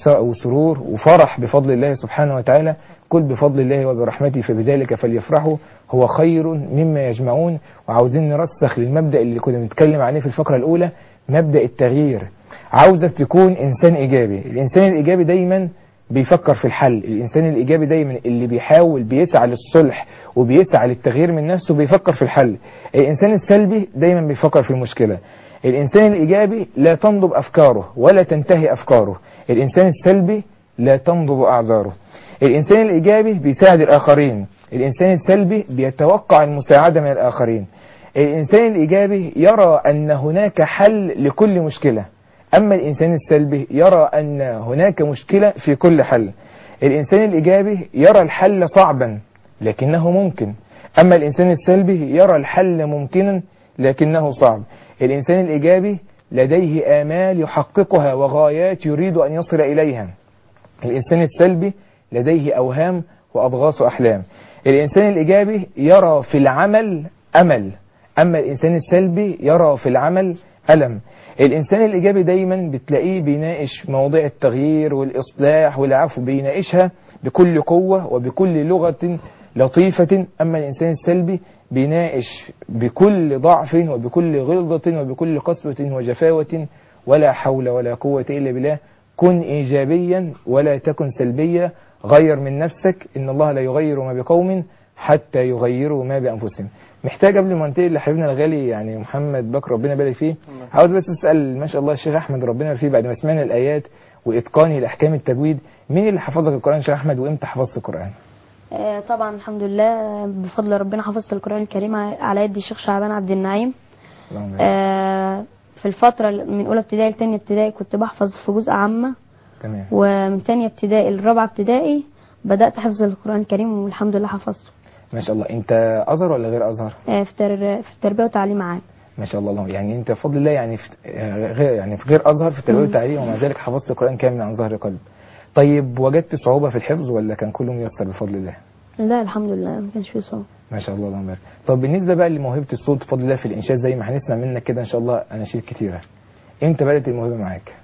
B: وسرور وفرح بفضل الله سبحانه وتعالى كل بفضل الله وبرحمته فبذلك فليفرحوا هو خير مما يجمعون وعاوزين نرسخ للمبدأ اللي كنا بنتكلم عليه في الفقرة الأولى مبدأ التغيير عاوزك تكون إنسان إيجابي الإنسان الإيجابي دايما بيفكر في الحل الإنسان الإيجابي دايما اللي بيحاول بيسعى للصلح وبيسعى للتغيير من نفسه بيفكر في الحل الإنسان السلبي دايما بيفكر في المشكلة الإنسان الإيجابي لا تنضب أفكاره ولا تنتهي أفكاره الإنسان السلبي لا تنضب أعذاره الإنسان الإيجابي بيساعد الآخرين الإنسان السلبي بيتوقع المساعدة من الآخرين الإنسان الإيجابي يرى أن هناك حل لكل مشكلة أما الإنسان السلبي يرى أن هناك مشكلة في كل حل الإنسان الإيجابي يرى الحل صعبا لكنه ممكن أما الإنسان السلبي يرى الحل ممكنا لكنه صعب الإنسان الإيجابي لديه آمال يحققها وغايات يريد أن يصل إليها الإنسان السلبي لديه أوهام وأضغاص أحلام الإنسان الإيجابي يرى في العمل أمل أما الإنسان السلبي يرى في العمل ألم الإنسان الإيجابي دايما بتلاقيه بيناقش مواضيع التغيير والإصلاح والعفو بيناقشها بكل قوة وبكل لغة لطيفة أما الإنسان السلبي بيناقش بكل ضعف وبكل غلظة وبكل قسوة وجفاوة ولا حول ولا قوة إلا بالله كن إيجابيا ولا تكن سلبيا غير من نفسك إن الله لا يغير ما بقوم حتى يغيروا ما بأنفسهم محتاج قبل ما انتقل لحبيبنا الغالي يعني محمد بكر ربنا يبارك فيه عاوز بس اسال ما شاء الله الشيخ احمد ربنا يبارك فيه بعد ما سمعنا الايات واتقانه لاحكام التجويد مين اللي حفظك القران يا شيخ احمد وامتى حفظت القران
E: آه، طبعا الحمد لله بفضل ربنا حفظت القرآن الكريم على يد الشيخ شعبان عبد النعيم
B: اللهم بارك.
E: آه، في الفترة من أولى ابتدائي لتانية ابتدائي كنت بحفظ في جزء عامة
B: تمام
E: ومن تانية ابتدائي لرابعة ابتدائي بدأت حفظ القرآن الكريم والحمد لله حفظته
B: ما شاء الله انت ازهر ولا غير ازهر
E: آه، في تر- في التربية والتعليم عام
B: ما شاء الله اللهم- يعني انت بفضل الله يعني في آه، غير يعني في غير ازهر في التربيه والتعليم ومع ذلك حفظت القران كامل عن ظهر قلب طيب وجدت صعوبه في الحفظ ولا كان كله ميسر بفضل الله
E: لا الحمد لله ما كانش فيه صعوبة
B: ما شاء الله اللهم بارك طب بالنسبه بقى لموهبه الصوت بفضل الله في الانشاد زي ما هنسمع منك كده ان شاء الله اناشيد كتيره امتى بدات الموهبه معاك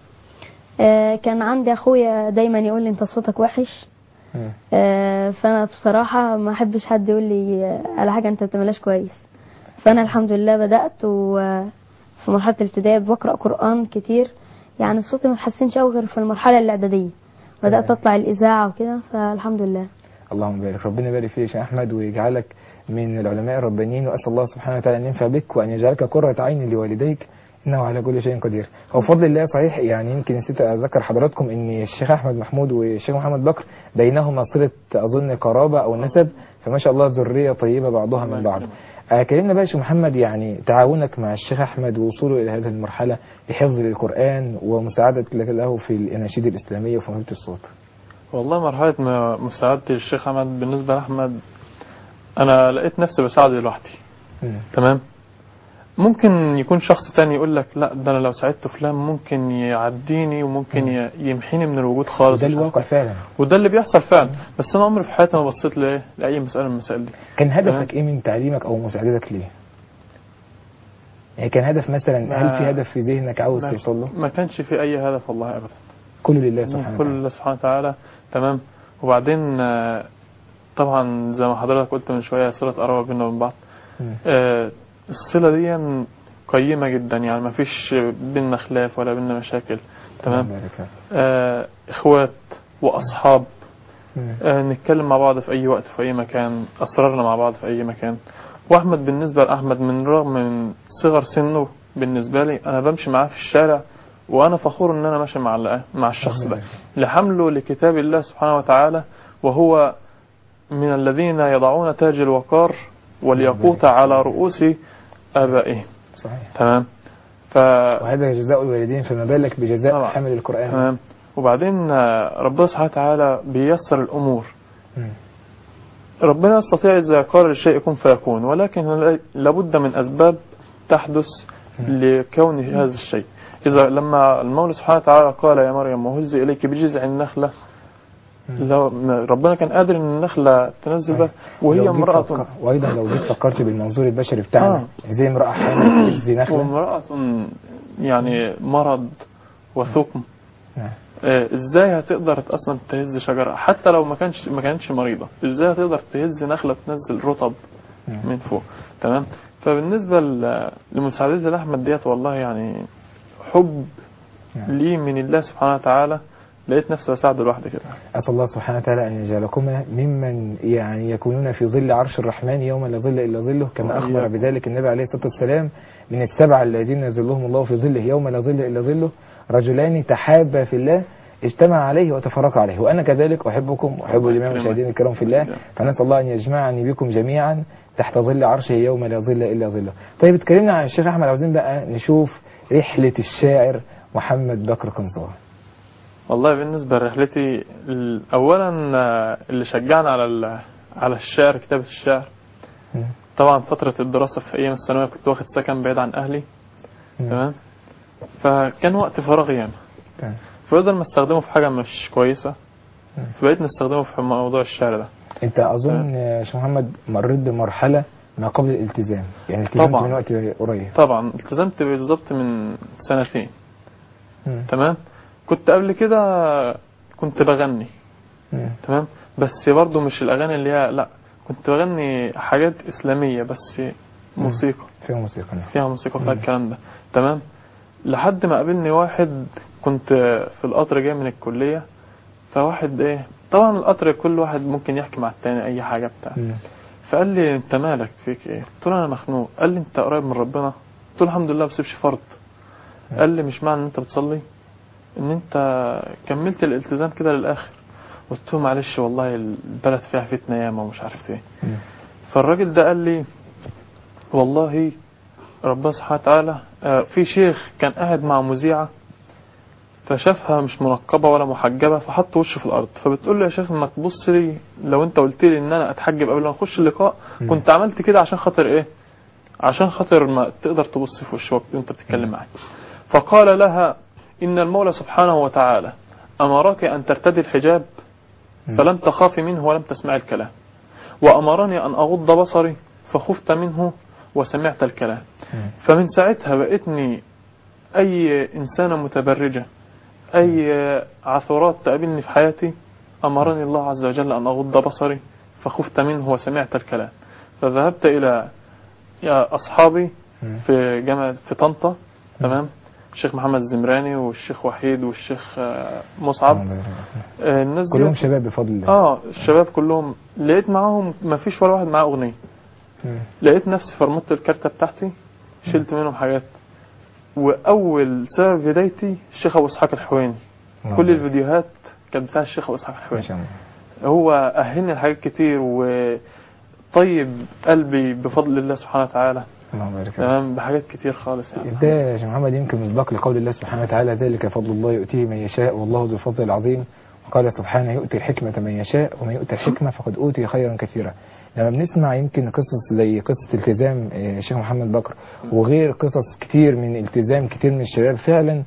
E: آه، كان عندي أخويا دايما يقول لي أنت صوتك وحش
B: مم.
E: آه، فانا بصراحه ما احبش حد يقول لي آه، على حاجه انت بتعملهاش كويس فانا الحمد لله بدات وفي مرحله الابتدائي بقرا قران كتير يعني صوتي ما اتحسنش قوي غير في المرحله الاعداديه بدات
B: تمام.
E: اطلع الاذاعه وكده فالحمد لله
B: اللهم بارك ربنا يبارك فيك يا شيخ احمد ويجعلك من العلماء الربانيين واسال الله سبحانه وتعالى ان ينفع بك وان يجعلك قرة عين لوالديك انه على كل شيء قدير هو بفضل الله صحيح يعني يمكن نسيت اذكر حضراتكم ان الشيخ احمد محمود والشيخ محمد بكر بينهما صله اظن قرابه او نسب فما شاء الله ذريه طيبه بعضها من بعض آه، كلمنا بقى يا شيخ محمد يعني تعاونك مع الشيخ احمد ووصوله الى هذه المرحله لحفظ القران ومساعده له في الاناشيد الاسلاميه وفي موهبه الصوت
F: والله مرحلة ما- مساعدة الشيخ أحمد بالنسبة لأحمد أنا لقيت نفسي بساعده لوحدي
B: مم.
F: تمام ممكن يكون شخص تاني يقول لك لا ده أنا لو ساعدت فلان ممكن يعديني وممكن ي- يمحيني من الوجود خالص
B: وده
F: مش عارف
B: الواقع فعلا
F: وده اللي بيحصل فعلا بس أنا عمري في حياتي ما بصيت لإيه لأي مسألة من المسائل دي
B: كان
F: تمام.
B: هدفك ايه من تعليمك او مساعدتك ليه؟ يعني كان هدف مثلا
F: ما-
B: هل في هدف في ذهنك عاوز
F: ما-
B: توصل له؟
F: ما كانش في أي هدف والله أبدا
B: كله لله سبحانه
F: كل
B: وتعالى
F: الله سبحانه وتعالى تمام وبعدين آه، طبعا زي ما حضرتك قلت من شوية صلة قرابة بيننا وبين بعض
B: مم.
F: آه، الصلة دي قيمة جدا يعني ما فيش بيننا خلاف ولا بيننا مشاكل تمام
B: الله يبارك لك.
F: آه، اخوات واصحاب
B: مم.
F: آه، نتكلم مع بعض في اي وقت في اي مكان اسرارنا مع بعض في اي مكان واحمد بالنسبة لاحمد من رغم من صغر سنه بالنسبة لي انا بمشي معاه في الشارع وانا فخور ان انا ماشي مع ال- مع الشخص ده لحمله لكتاب الله سبحانه وتعالى وهو من الذين يضعون تاج الوقار والياقوت على رؤوس آبائهم
B: صحيح
F: تمام ف
B: وهذا جزاء الوالدين فما بالك بجزاء
F: طبعا.
B: حامل القرآن
F: تمام وبعدين آه، ربنا سبحانه وتعالى بيسر الأمور
B: مم.
F: ربنا يستطيع إذا قال للشيء يكون فيكون ولكن لا- لابد من أسباب تحدث لكون هذا الشيء إذا لما المولى سبحانه وتعالى قال يا مريم وهزي إليك بجذع النخلة لو ربنا كان قادر ان النخلة تنزل ده وهي
B: لو جيت
F: امرأة
B: فكر- وايضا لو جيت فكرت بالمنظور البشري بتاعنا
F: آه.
B: زي امرأة حامل دي نخلة
F: وامرأة يعني مرض وثقم
B: نعم.
F: آه، ازاي هتقدر اصلا تهز شجرة حتى لو ما كانش ما كانتش مريضة ازاي هتقدر تهز نخلة تنزل رطب
B: نعم.
F: من فوق تمام فبالنسبة ل- لمساعدتي لأحمد ديت والله يعني حب
B: نعم.
F: لي من الله سبحانه وتعالى لقيت نفسي بساعده لوحدي كده
B: أسأل الله سبحانه وتعالى أن يجعلكما ممن يعني يكونون في ظل عرش الرحمن يوم لا ظل إلا ظله كما أخبر
F: وإياكم.
B: بذلك النبي عليه الصلاة والسلام من السبعة الذين يظلهم الله في ظله يوم لا ظل إلا ظله رجلان تحابا في الله اجتمع عليه وتفرقا عليه وأنا كذلك أحبكم وأحب
F: الله
B: الإمام
F: يكرمك.
B: المشاهدين الكرام في الله فنسأل الله أن يجمعني بكم جميعا تحت ظل عرشه يوم لا ظل إلا ظله طيب اتكلمنا عن الشيخ أحمد عاوزين بقى نشوف رحلة الشاعر محمد بكر قنصوان
F: والله بالنسبة لرحلتي ال- أولا آه، اللي شجعني على ال- على الشعر كتابة الشعر
B: مم.
F: طبعا فترة الدراسة في أيام الثانوية كنت واخد سكن بعيد عن أهلي
B: مم.
F: تمام فكان وقت فراغي يعني
B: تمام.
F: فبدل ما استخدمه في حاجة مش كويسة
B: مم.
F: فبقيت نستخدمه في موضوع الشعر ده
B: انت اظن يا شيخ محمد مريت بمرحله ما قبل الالتزام يعني التزمت
F: طبعا.
B: من وقت قريب
F: طبعا التزمت بالظبط من سنتين
B: مم.
F: تمام كنت قبل كده كنت بغني
B: مم.
F: تمام بس برضه مش الأغاني اللي هي لا كنت بغني حاجات إسلامية بس موسيقى
B: فيها موسيقى نعم.
F: فيها موسيقى فيها
B: مم.
F: الكلام ده تمام لحد ما قابلني واحد كنت في القطر جاي من الكلية فواحد ايه طبعا القطر كل واحد ممكن يحكي مع التاني اي حاجة بتاع
B: مم.
F: فقال لي انت مالك فيك ايه قلت له انا مخنوق قال لي انت قريب من ربنا قلت له الحمد لله ما بسيبش فرض قال لي مش معنى ان انت بتصلي ان انت كملت الالتزام كده للاخر قلت له معلش والله البلد فيها فتنة ياما ومش عارف ايه
B: مم.
F: فالراجل ده قال لي والله ربنا سبحانه وتعالى آه، في شيخ كان قاعد مع مذيعة فشافها مش منقبة ولا محجبة فحط وشه في الأرض فبتقول له يا شيخ ما تبص لي لو أنت قلت لي إن أنا أتحجب قبل ما أخش اللقاء
B: مم.
F: كنت عملت كده عشان خاطر إيه؟ عشان خاطر ما تقدر تبص في وشه وأنت بتتكلم معايا فقال لها إن المولى سبحانه وتعالى أمرك أن ترتدي الحجاب
B: مم.
F: فلم تخافي منه ولم تسمعي الكلام وأمرني أن أغض بصري فخفت منه وسمعت الكلام
B: مم.
F: فمن ساعتها بقيتني أي إنسانة متبرجة أي عثرات تقابلني في حياتي أمرني الله عز وجل أن أغض بصري فخفت منه وسمعت الكلام فذهبت إلى يا أصحابي
B: مم.
F: في جامعة في طنطا تمام الشيخ محمد الزمراني والشيخ وحيد والشيخ آه، مصعب
B: الله يرحمه.
F: آه، الناس دي
B: كلهم شباب بفضل الله
F: اه الشباب كلهم لقيت معاهم ما فيش ولا واحد معاه اغنيه
B: مم.
F: لقيت نفسي فرمت الكارتة بتاعتي شلت منهم حاجات واول سبب بدايتي الشيخ ابو اسحاق الحويني
B: الله
F: كل
B: يبارك.
F: الفيديوهات كانت بتاع الشيخ ابو اسحاق
B: ما
F: الحويني
B: شاء الله
F: هو اهلني لحاجات كتير وطيب قلبي بفضل الله سبحانه وتعالى
B: الله يبارك فيك.
F: تمام بحاجات كتير خالص يعني
B: ده يا شيخ محمد يمكن مصداق لقول الله سبحانه وتعالى ذلك فضل الله يؤتيه من يشاء والله ذو الفضل العظيم وقال سبحانه يؤتي الحكمة من يشاء ومن يؤتى الحكمة فقد أوتي خيرا كثيرا لما بنسمع يمكن قصص زي قصة التزام آه، الشيخ محمد بكر وغير قصص كتير من التزام كتير من الشباب فعلا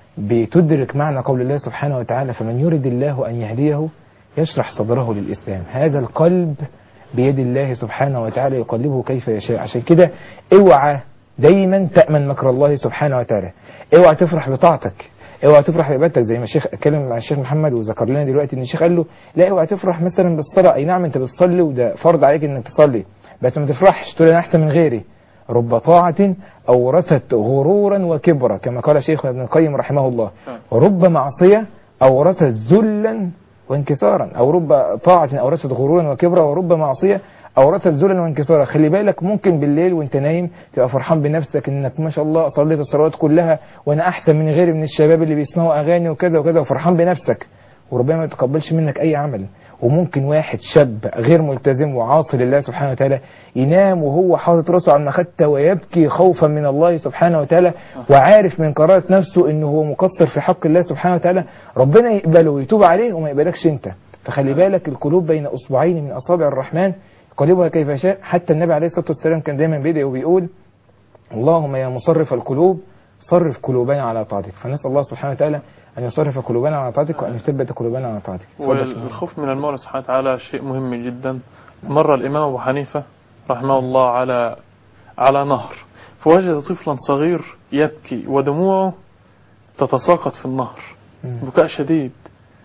B: بتدرك معنى قول الله سبحانه وتعالى فمن يرد الله أن يهديه يشرح صدره للإسلام هذا القلب بيد الله سبحانه وتعالى يقلبه كيف يشاء عشان كده اوعى دايما تأمن مكر الله سبحانه وتعالى اوعى تفرح بطاعتك اوعى تفرح بعبادتك زي ما الشيخ اتكلم مع الشيخ محمد وذكر لنا دلوقتي ان الشيخ قال له لا اوعى تفرح مثلا بالصلاه اي نعم انت بتصلي وده فرض عليك انك تصلي بس ما تفرحش تقول انا احسن من غيري رب طاعة أورثت غرورا وكبرا كما قال شيخنا ابن القيم رحمه الله ورب معصية أورثت ذلا وانكسارا أو رب طاعة أورثت غرورا وكبرا ورب معصية أورثت ذلا وانكسارا خلي بالك ممكن بالليل وانت نايم تبقى فرحان بنفسك انك ما شاء الله صليت الصلوات كلها وانا احسن من غيري من الشباب اللي بيسمعوا اغاني وكذا وكذا وفرحان بنفسك وربنا ما يتقبلش منك اي عمل وممكن واحد شاب غير ملتزم وعاصي لله سبحانه وتعالى ينام وهو حاطط راسه على المخدة ويبكي خوفا من الله سبحانه وتعالى وعارف من قرارة نفسه انه هو مقصر في حق الله سبحانه وتعالى ربنا يقبله ويتوب عليه وما يقبلكش انت فخلي بالك القلوب بين اصبعين من اصابع الرحمن يقلبها كيف يشاء حتى النبي عليه الصلاه والسلام كان دايما بيدعي وبيقول اللهم يا مصرف القلوب صرف قلوبنا على طاعتك فنسال الله سبحانه وتعالى ان يصرف قلوبنا على طاعتك وان يثبت قلوبنا على طاعتك اتفضل يا شيخ.
F: والخوف من المولى سبحانه وتعالى شيء مهم جدا مر الإمام أبو حنيفة رحمه الله على على نهر فوجد طفلا صغير يبكي ودموعه تتساقط في النهر
B: مم.
F: بكاء شديد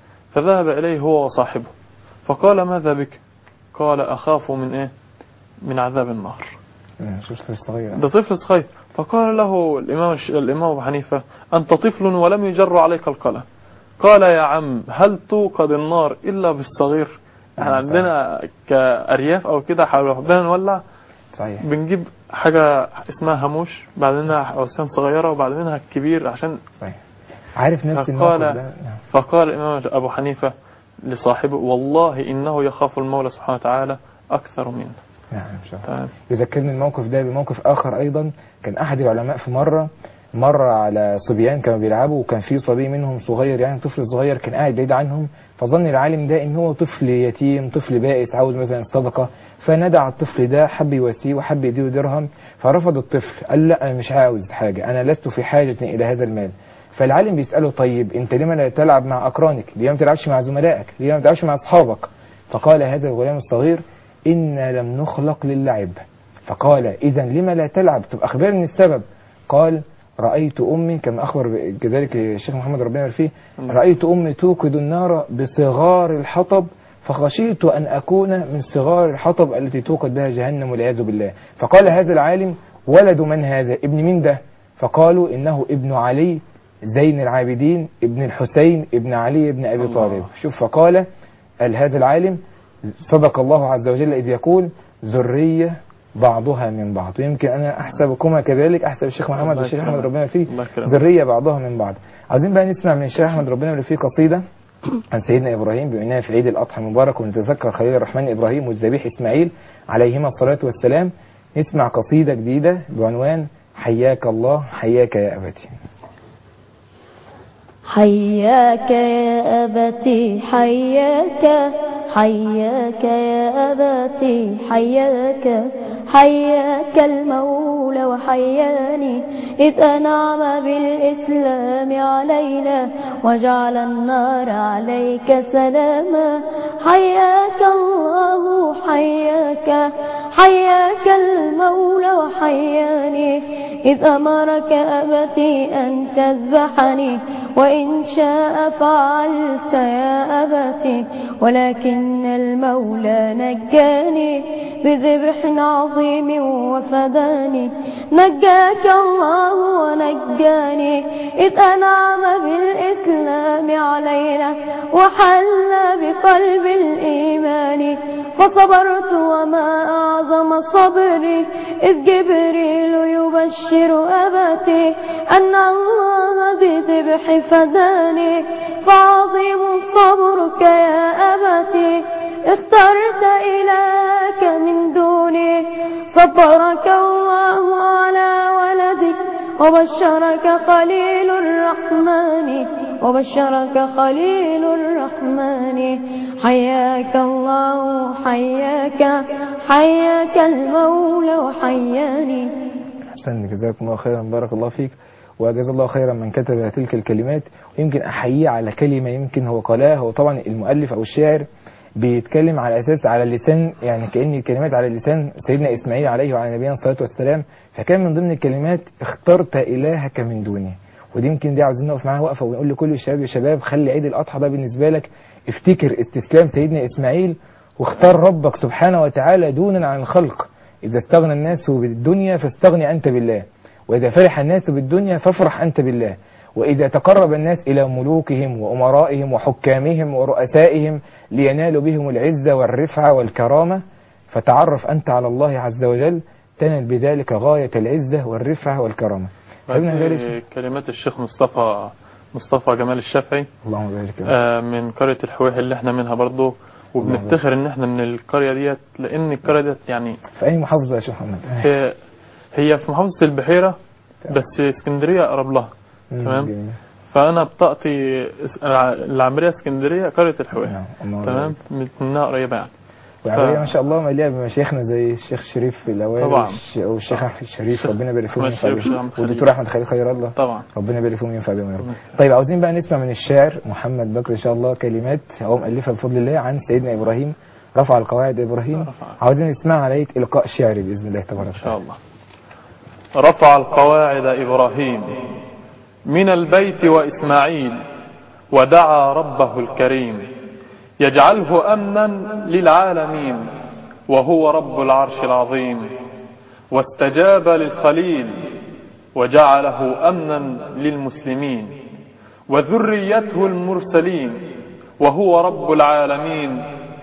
F: فذهب إليه هو وصاحبه فقال ماذا بك قال أخاف من إيه من عذاب النار
B: مم، شوف طفل صغير
F: ده طفل صغير فقال له الإمام الش- الإمام أبو حنيفة أنت طفل ولم يجر عليك القلم قال يا عم هل توقد النار إلا بالصغير احنا
B: نعم.
F: عندنا كأرياف أو كده حبينا نولع
B: صحيح
F: بنجيب حاجة اسمها هموش بعد منها عصيان صغيرة وبعد منها الكبير عشان
B: صحيح عارف نفس
F: فقال-
B: الموقف ده نعم.
F: فقال الإمام أبو حنيفة لصاحبه والله إنه يخاف المولى سبحانه وتعالى أكثر منه
B: نعم ان شاء الله
F: تمام
B: يذكرني الموقف ده بموقف آخر أيضا كان أحد العلماء في مرة مر على صبيان كانوا بيلعبوا وكان في صبي منهم صغير يعني طفل صغير كان قاعد بعيد عنهم فظن العالم ده ان هو طفل يتيم طفل بائس عاوز مثلا صدقة فندى على الطفل ده حب يواسيه وحب يديله درهم فرفض الطفل قال لا انا مش عاوز حاجة انا لست في حاجة الى هذا المال فالعالم بيسأله طيب انت لما لا تلعب مع اقرانك ليه ما تلعبش مع زملائك ليه ما تلعبش مع اصحابك فقال هذا الغلام الصغير إنا لم نخلق للعب فقال إذا لما لا تلعب طب أخبرني السبب قال رأيت أمي كما أخبر كذلك الشيخ محمد ربنا يبارك فيه رأيت أمي توقد النار بصغار الحطب فخشيت أن أكون من صغار الحطب التي توقد بها جهنم والعياذ بالله فقال هذا العالم ولد من هذا ابن مين ده فقالوا إنه ابن علي زين العابدين ابن الحسين ابن علي ابن أبي
F: الله.
B: طالب شوف فقال قال هذا العالم صدق الله عز وجل إذ يقول ذرية بعضها من بعض ويمكن أنا أحسبكما كذلك أحسب الشيخ محمد
F: الله
B: والشيخ
F: يكرمك.
B: أحمد ربنا فيه
F: الله يكرمك.
B: ذرية بعضها من بعض عايزين بقى نسمع من الشيخ أحمد ربنا اللي فيه قصيدة عن سيدنا إبراهيم بما إننا في عيد الأضحى المبارك ونتذكر خليل الرحمن إبراهيم والذبيح إسماعيل عليهما الصلاة والسلام نسمع قصيدة جديدة بعنوان حياك الله حياك يا أبتي
E: حياك يا أبتي حياك حياك يا أبتي حياك حياك المولى وحياني إذ أنعم بالإسلام علينا وجعل النار عليك سلاما حياك الله حياك حياك المولى وحياني إذ أمرك أبتي أن تذبحني وإن شاء فعلت يا أبتي ولكن المولى نجاني بذبح عظيم وفداني نجاك الله ونجاني إذ أنعم بالإسلام علينا وحل بقلب الإيمان
G: فصبرت وما أعظم صبري إذ جبريل يبشر أبتي أن الله بذبح فداني فعظيم صبرك يا أبتي اخترت إلهك من دوني صبرك الله على ولدك وبشرك خليل الرحمن وبشرك خليل الرحمن حياك الله حياك حياك المولى وحياني
B: أحسن جزاكم الله خيرا بارك الله فيك وجزا الله خيرا من كتب تلك الكلمات ويمكن أحييه على كلمة يمكن هو قالها هو طبعا المؤلف أو الشاعر بيتكلم على أساس على اللسان يعني كأن الكلمات على لسان سيدنا إسماعيل عليه وعلى نبينا الصلاة والسلام فكان من ضمن الكلمات اخترت إلهك من دوني ودي يمكن دي عاوزين نقف معاها وقفة ونقول لكل الشباب يا شباب خلي عيد الأضحى ده بالنسبة لك افتكر استسلام سيدنا إسماعيل واختار ربك سبحانه وتعالى دونا عن الخلق إذا استغنى الناس بالدنيا فاستغني أنت بالله وإذا فرح الناس بالدنيا فافرح أنت بالله وإذا تقرب الناس إلى ملوكهم وأمرائهم وحكامهم ورؤسائهم لينالوا بهم العزة والرفعة والكرامة فتعرف أنت على الله عز وجل تنال بذلك غاية العزة والرفعة والكرامة حبيبنا غالي
F: في كلمات الشيخ مصطفى مصطفى جمال الشافعي
B: اللهم بارك فيك.
F: آه، من قرية الحويح اللي احنا منها برضه وبنفتخر ان احنا من القرية ديت لان القرية ديت يعني
B: في أي محافظة يا شيخ محمد
F: هي هي في محافظة البحيرة بس اسكندرية أقرب لها
B: مم،
F: تمام.
B: جميل.
F: فأنا بطاقتي العمرية اسكندرية قرية الحويح
B: نعم، الله
F: تمام منها قريبة يعني
B: وعملية ما شاء الله مليئة بمشايخنا زي الشيخ شريف الأوائل
F: طبعا.
B: والش- والشيخ أحمد الشريف
F: الشيخ
B: ربنا يبارك فيهم
F: أحمد
B: وينفع
F: الشريف
B: بيهم
F: والشيخ أحمد خليل.
B: والدكتور أحمد خليل خير الله
F: طبعا
B: ربنا يبارك فيهم وينفع بهم يا رب
F: ربنا
B: طيب عاوزين بقى نسمع من الشاعر محمد بكر ان شاء الله كلمات هو مؤلفها بفضل الله عن سيدنا ابراهيم رفع القواعد ابراهيم
F: رفع.
B: عاوزين نسمعها على هيئة القاء شعري باذن الله تبارك
F: إن شاء الله رفع القواعد إبراهيم من البيت وإسماعيل ودعا ربه الكريم يجعله أمنا للعالمين وهو رب العرش العظيم واستجاب للخليل وجعله أمنا للمسلمين وذريته المرسلين وهو رب العالمين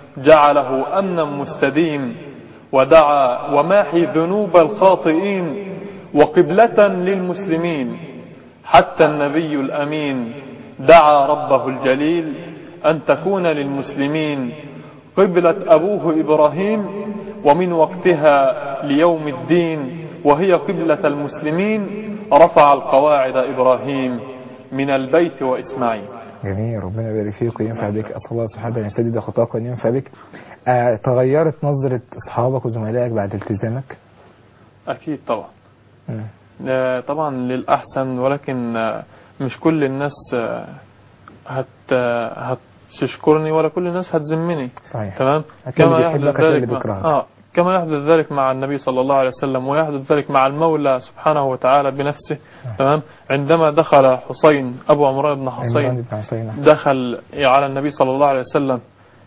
F: جعله أمنا مستديم ودعا وماحي ذنوب الخاطئين وقبلة للمسلمين حتى النبي الأمين دعا ربه الجليل أن تكون للمسلمين قبلة أبوه إبراهيم ومن وقتها ليوم الدين وهي قبلة المسلمين رفع القواعد إبراهيم من البيت وإسماعيل
B: جميل ربنا يبارك فيك وينفع بك اسال الله سبحانه ان يسدد خطاك وان ينفع بك آه تغيرت نظرة اصحابك وزملائك بعد التزامك
F: أكيد طبعا
B: مم.
F: آه، طبعا للأحسن ولكن آه، مش كل الناس آه، هت آه، هتشكرني ولا كل الناس هتذمني
B: صحيح
F: تمام
B: هتلاقي
F: كما
B: اللي
F: يحدث
B: بيحبك هتلاقي
F: ذلك
B: اللي
F: مع
B: بيكرهك.
F: آه كما يحدث ذلك مع النبي صلى الله عليه وسلم ويحدث ذلك مع المولى سبحانه وتعالى بنفسه تمام عندما دخل حسين أبو عمران بن
B: عمران
F: حسين
B: بن حسين
F: دخل على النبي صلى الله عليه وسلم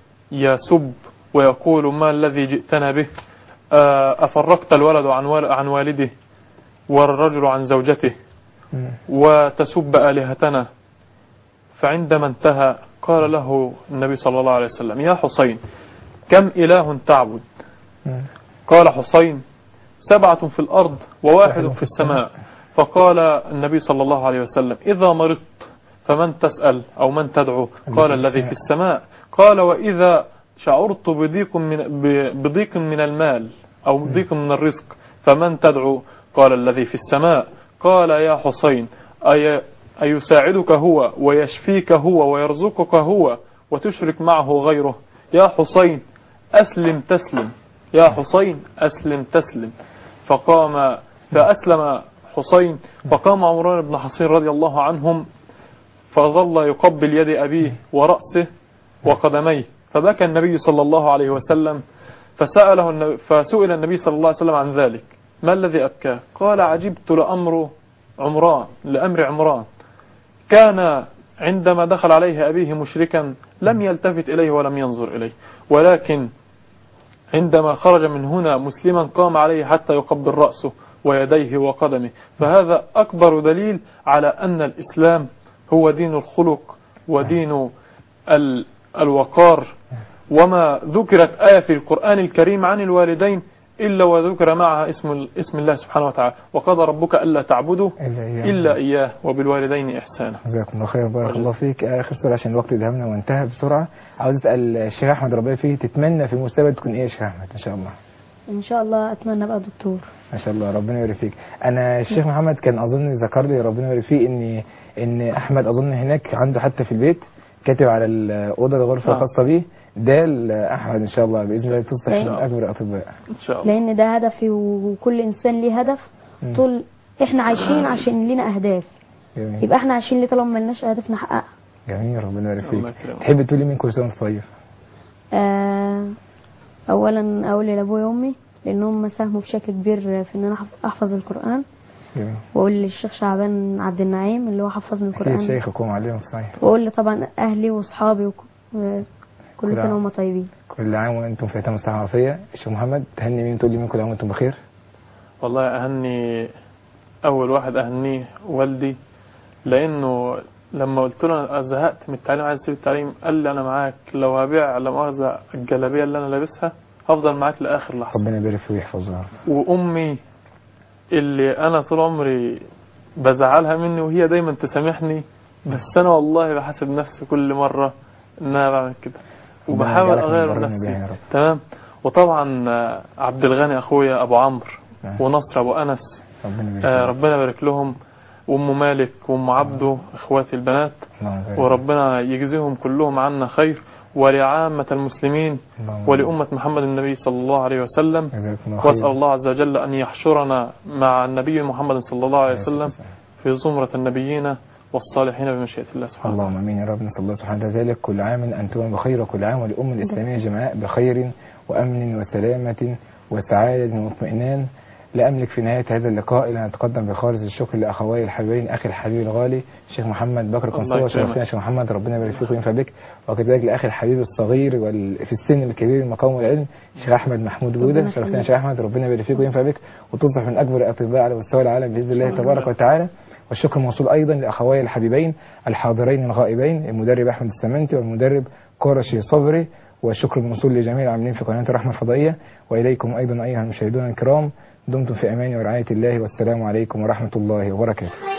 F: يسب ويقول ما الذي جئتنا به آه، أفرقت الولد عن وال- عن والده والرجل عن زوجته
B: مم.
F: وتسب آلهتنا فعندما انتهى قال له النبي صلى الله عليه وسلم يا حسين كم إله تعبد
B: مم.
F: قال حسين سبعة في الأرض وواحد في السماء فقال النبي صلى الله عليه وسلم إذا مرضت فمن تسأل أو من تدعو قال الذي في السماء قال وإذا شعرت بضيق من, ب- بضيق من المال أو ضيق من الرزق فمن تدعو قال الذي في السماء قال يا حسين أي أيساعدك هو ويشفيك هو ويرزقك هو وتشرك معه غيره يا حسين أسلم تسلم يا حسين أسلم تسلم فقام فأسلم حسين فقام عمران بن حصين رضي الله عنهم فظل يقبل يد أبيه ورأسه وقدميه فبكى النبي صلى الله عليه وسلم فسأله النبي فسئل النبي صلى الله عليه وسلم عن ذلك ما الذي أبكاه قال عجبت لأمر عمران لأمر عمران كان عندما دخل عليه أبيه مشركا لم يلتفت إليه ولم ينظر إليه ولكن عندما خرج من هنا مسلما قام عليه حتى يقبل رأسه ويديه وقدمه فهذا أكبر دليل على أن الإسلام هو دين الخلق ودين ال- الوقار وما ذكرت آية في القرآن الكريم عن الوالدين إلا وذكر معها اسم اسم الله سبحانه وتعالى وقضى ربك ألا تعبدوا
B: إلا إياه.
F: إلا إياه وبالوالدين إحسانا
B: جزاكم الله خير بارك الله فيك اخر سؤال عشان الوقت دهمنا وانتهى بسرعه عاوز اسال الشيخ احمد ربنا فيه تتمنى في المستقبل تكون ايه يا شيخ احمد ان شاء الله
E: ان شاء الله اتمنى ابقى دكتور
B: ما شاء الله ربنا يبارك فيك انا الشيخ محمد كان اظن ذكر لي ربنا يبارك فيه ان ان احمد اظن هناك عنده حتى في البيت كاتب على الاوضه الغرفه
F: آه.
B: الخاصه بيه ده لاحمد ان شاء الله باذن الله تصبح
E: إن
B: من
E: شاء
B: اكبر الاطباء
F: إن شاء الله
E: لان ده هدفي وكل انسان ليه هدف
B: مم.
E: طول احنا عايشين عشان لينا اهداف
B: جميل
E: يبقى احنا عايشين ليه طالما ملناش اهداف نحققها
B: جميل ربنا يبارك
F: الله
B: فيك
F: يكرمك.
B: تحب تقولي مين كل سنه وانت طيب
E: آه اولا اقول لابويا وامي لان هم ساهموا بشكل كبير في ان انا أحف- احفظ القران
B: جميل
E: واقول للشيخ شعبان عبد النعيم اللي هو حفظني
B: اكيد
E: القران
B: شيخك ومعلمك صحيح
E: واقول طبعا اهلي واصحابي وك... و- كل
B: كل
E: سنه
B: عام.
E: وهم طيبين
B: كل عام وانتم في اتم الصحه والعافيه الشيخ محمد تهني مين تقول لي مين كل عام وانتم بخير
F: والله أهني أول واحد أهنيه والدي لأنه لما قلت له أنا زهقت من التعليم عايز أسيب التعليم قال لي أنا معاك لو هبيع لا مؤاخذة الجلابية اللي أنا لابسها هفضل معاك لآخر لحظة
B: ربنا يبارك فيه ويحفظه
F: وأمي اللي أنا طول عمري بزعلها مني وهي دايما تسامحني بس أنا والله بحاسب نفسي كل مرة إن أنا بعمل كده
B: ربنا
F: وبحاول
B: يجعلك من
F: أغير
B: برنا
F: نفسي
B: بها يا رب.
F: تمام وطبعا آه، عبد الغني أخويا أبو عمرو
B: نعم.
F: ونصر أبو أنس
B: ربنا يبارك
F: آه،
B: فيه.
F: ربنا يبارك لهم وام مالك وام عبده اخواتي البنات
B: اللهم بارك.
F: وربنا يجزيهم كلهم عنا خير ولعامة المسلمين
B: اللهم
F: ولأمة محمد النبي صلى الله عليه وسلم
B: جزاكم الله خير.
F: وأسأل الله عز وجل أن يحشرنا مع النبي محمد صلى الله عليه وسلم في زمرة النبيين والصالحين بمشيئة الله سبحانه وتعالى
B: اللهم امين يا رب نسال الله سبحانه وتعالى ذلك كل عام انتم بخير وكل عام والامه الاسلاميه جمعاء بخير وامن وسلامه وسعاده واطمئنان لا املك في نهايه هذا اللقاء الا ان اتقدم بخالص الشكر لاخوي الحبيبين اخي الحبيب الغالي الشيخ محمد بكر
F: الله
B: قنصوه
F: يكرمك.
B: شرفتنا يا شيخ محمد ربنا يبارك فيك وينفع بك وكذلك لاخي الحبيب الصغير وال... في السن الكبير المقام والعلم الشيخ احمد محمود جوده
E: ربنا
B: شرفتنا يا
E: يخليك.
B: شيخ احمد ربنا يبارك فيك وينفع بك وتصبح من اكبر الاطباء على مستوى العالم باذن الله تبارك وتعالى والشكر موصول ايضا لاخوي الحبيبين الحاضرين الغائبين المدرب احمد السمنتي والمدرب قرشي صبري والشكر موصول لجميع العاملين في قناه الرحمه الفضائيه واليكم ايضا ايها المشاهدون الكرام دمتم في امان ورعايه الله والسلام عليكم ورحمه الله وبركاته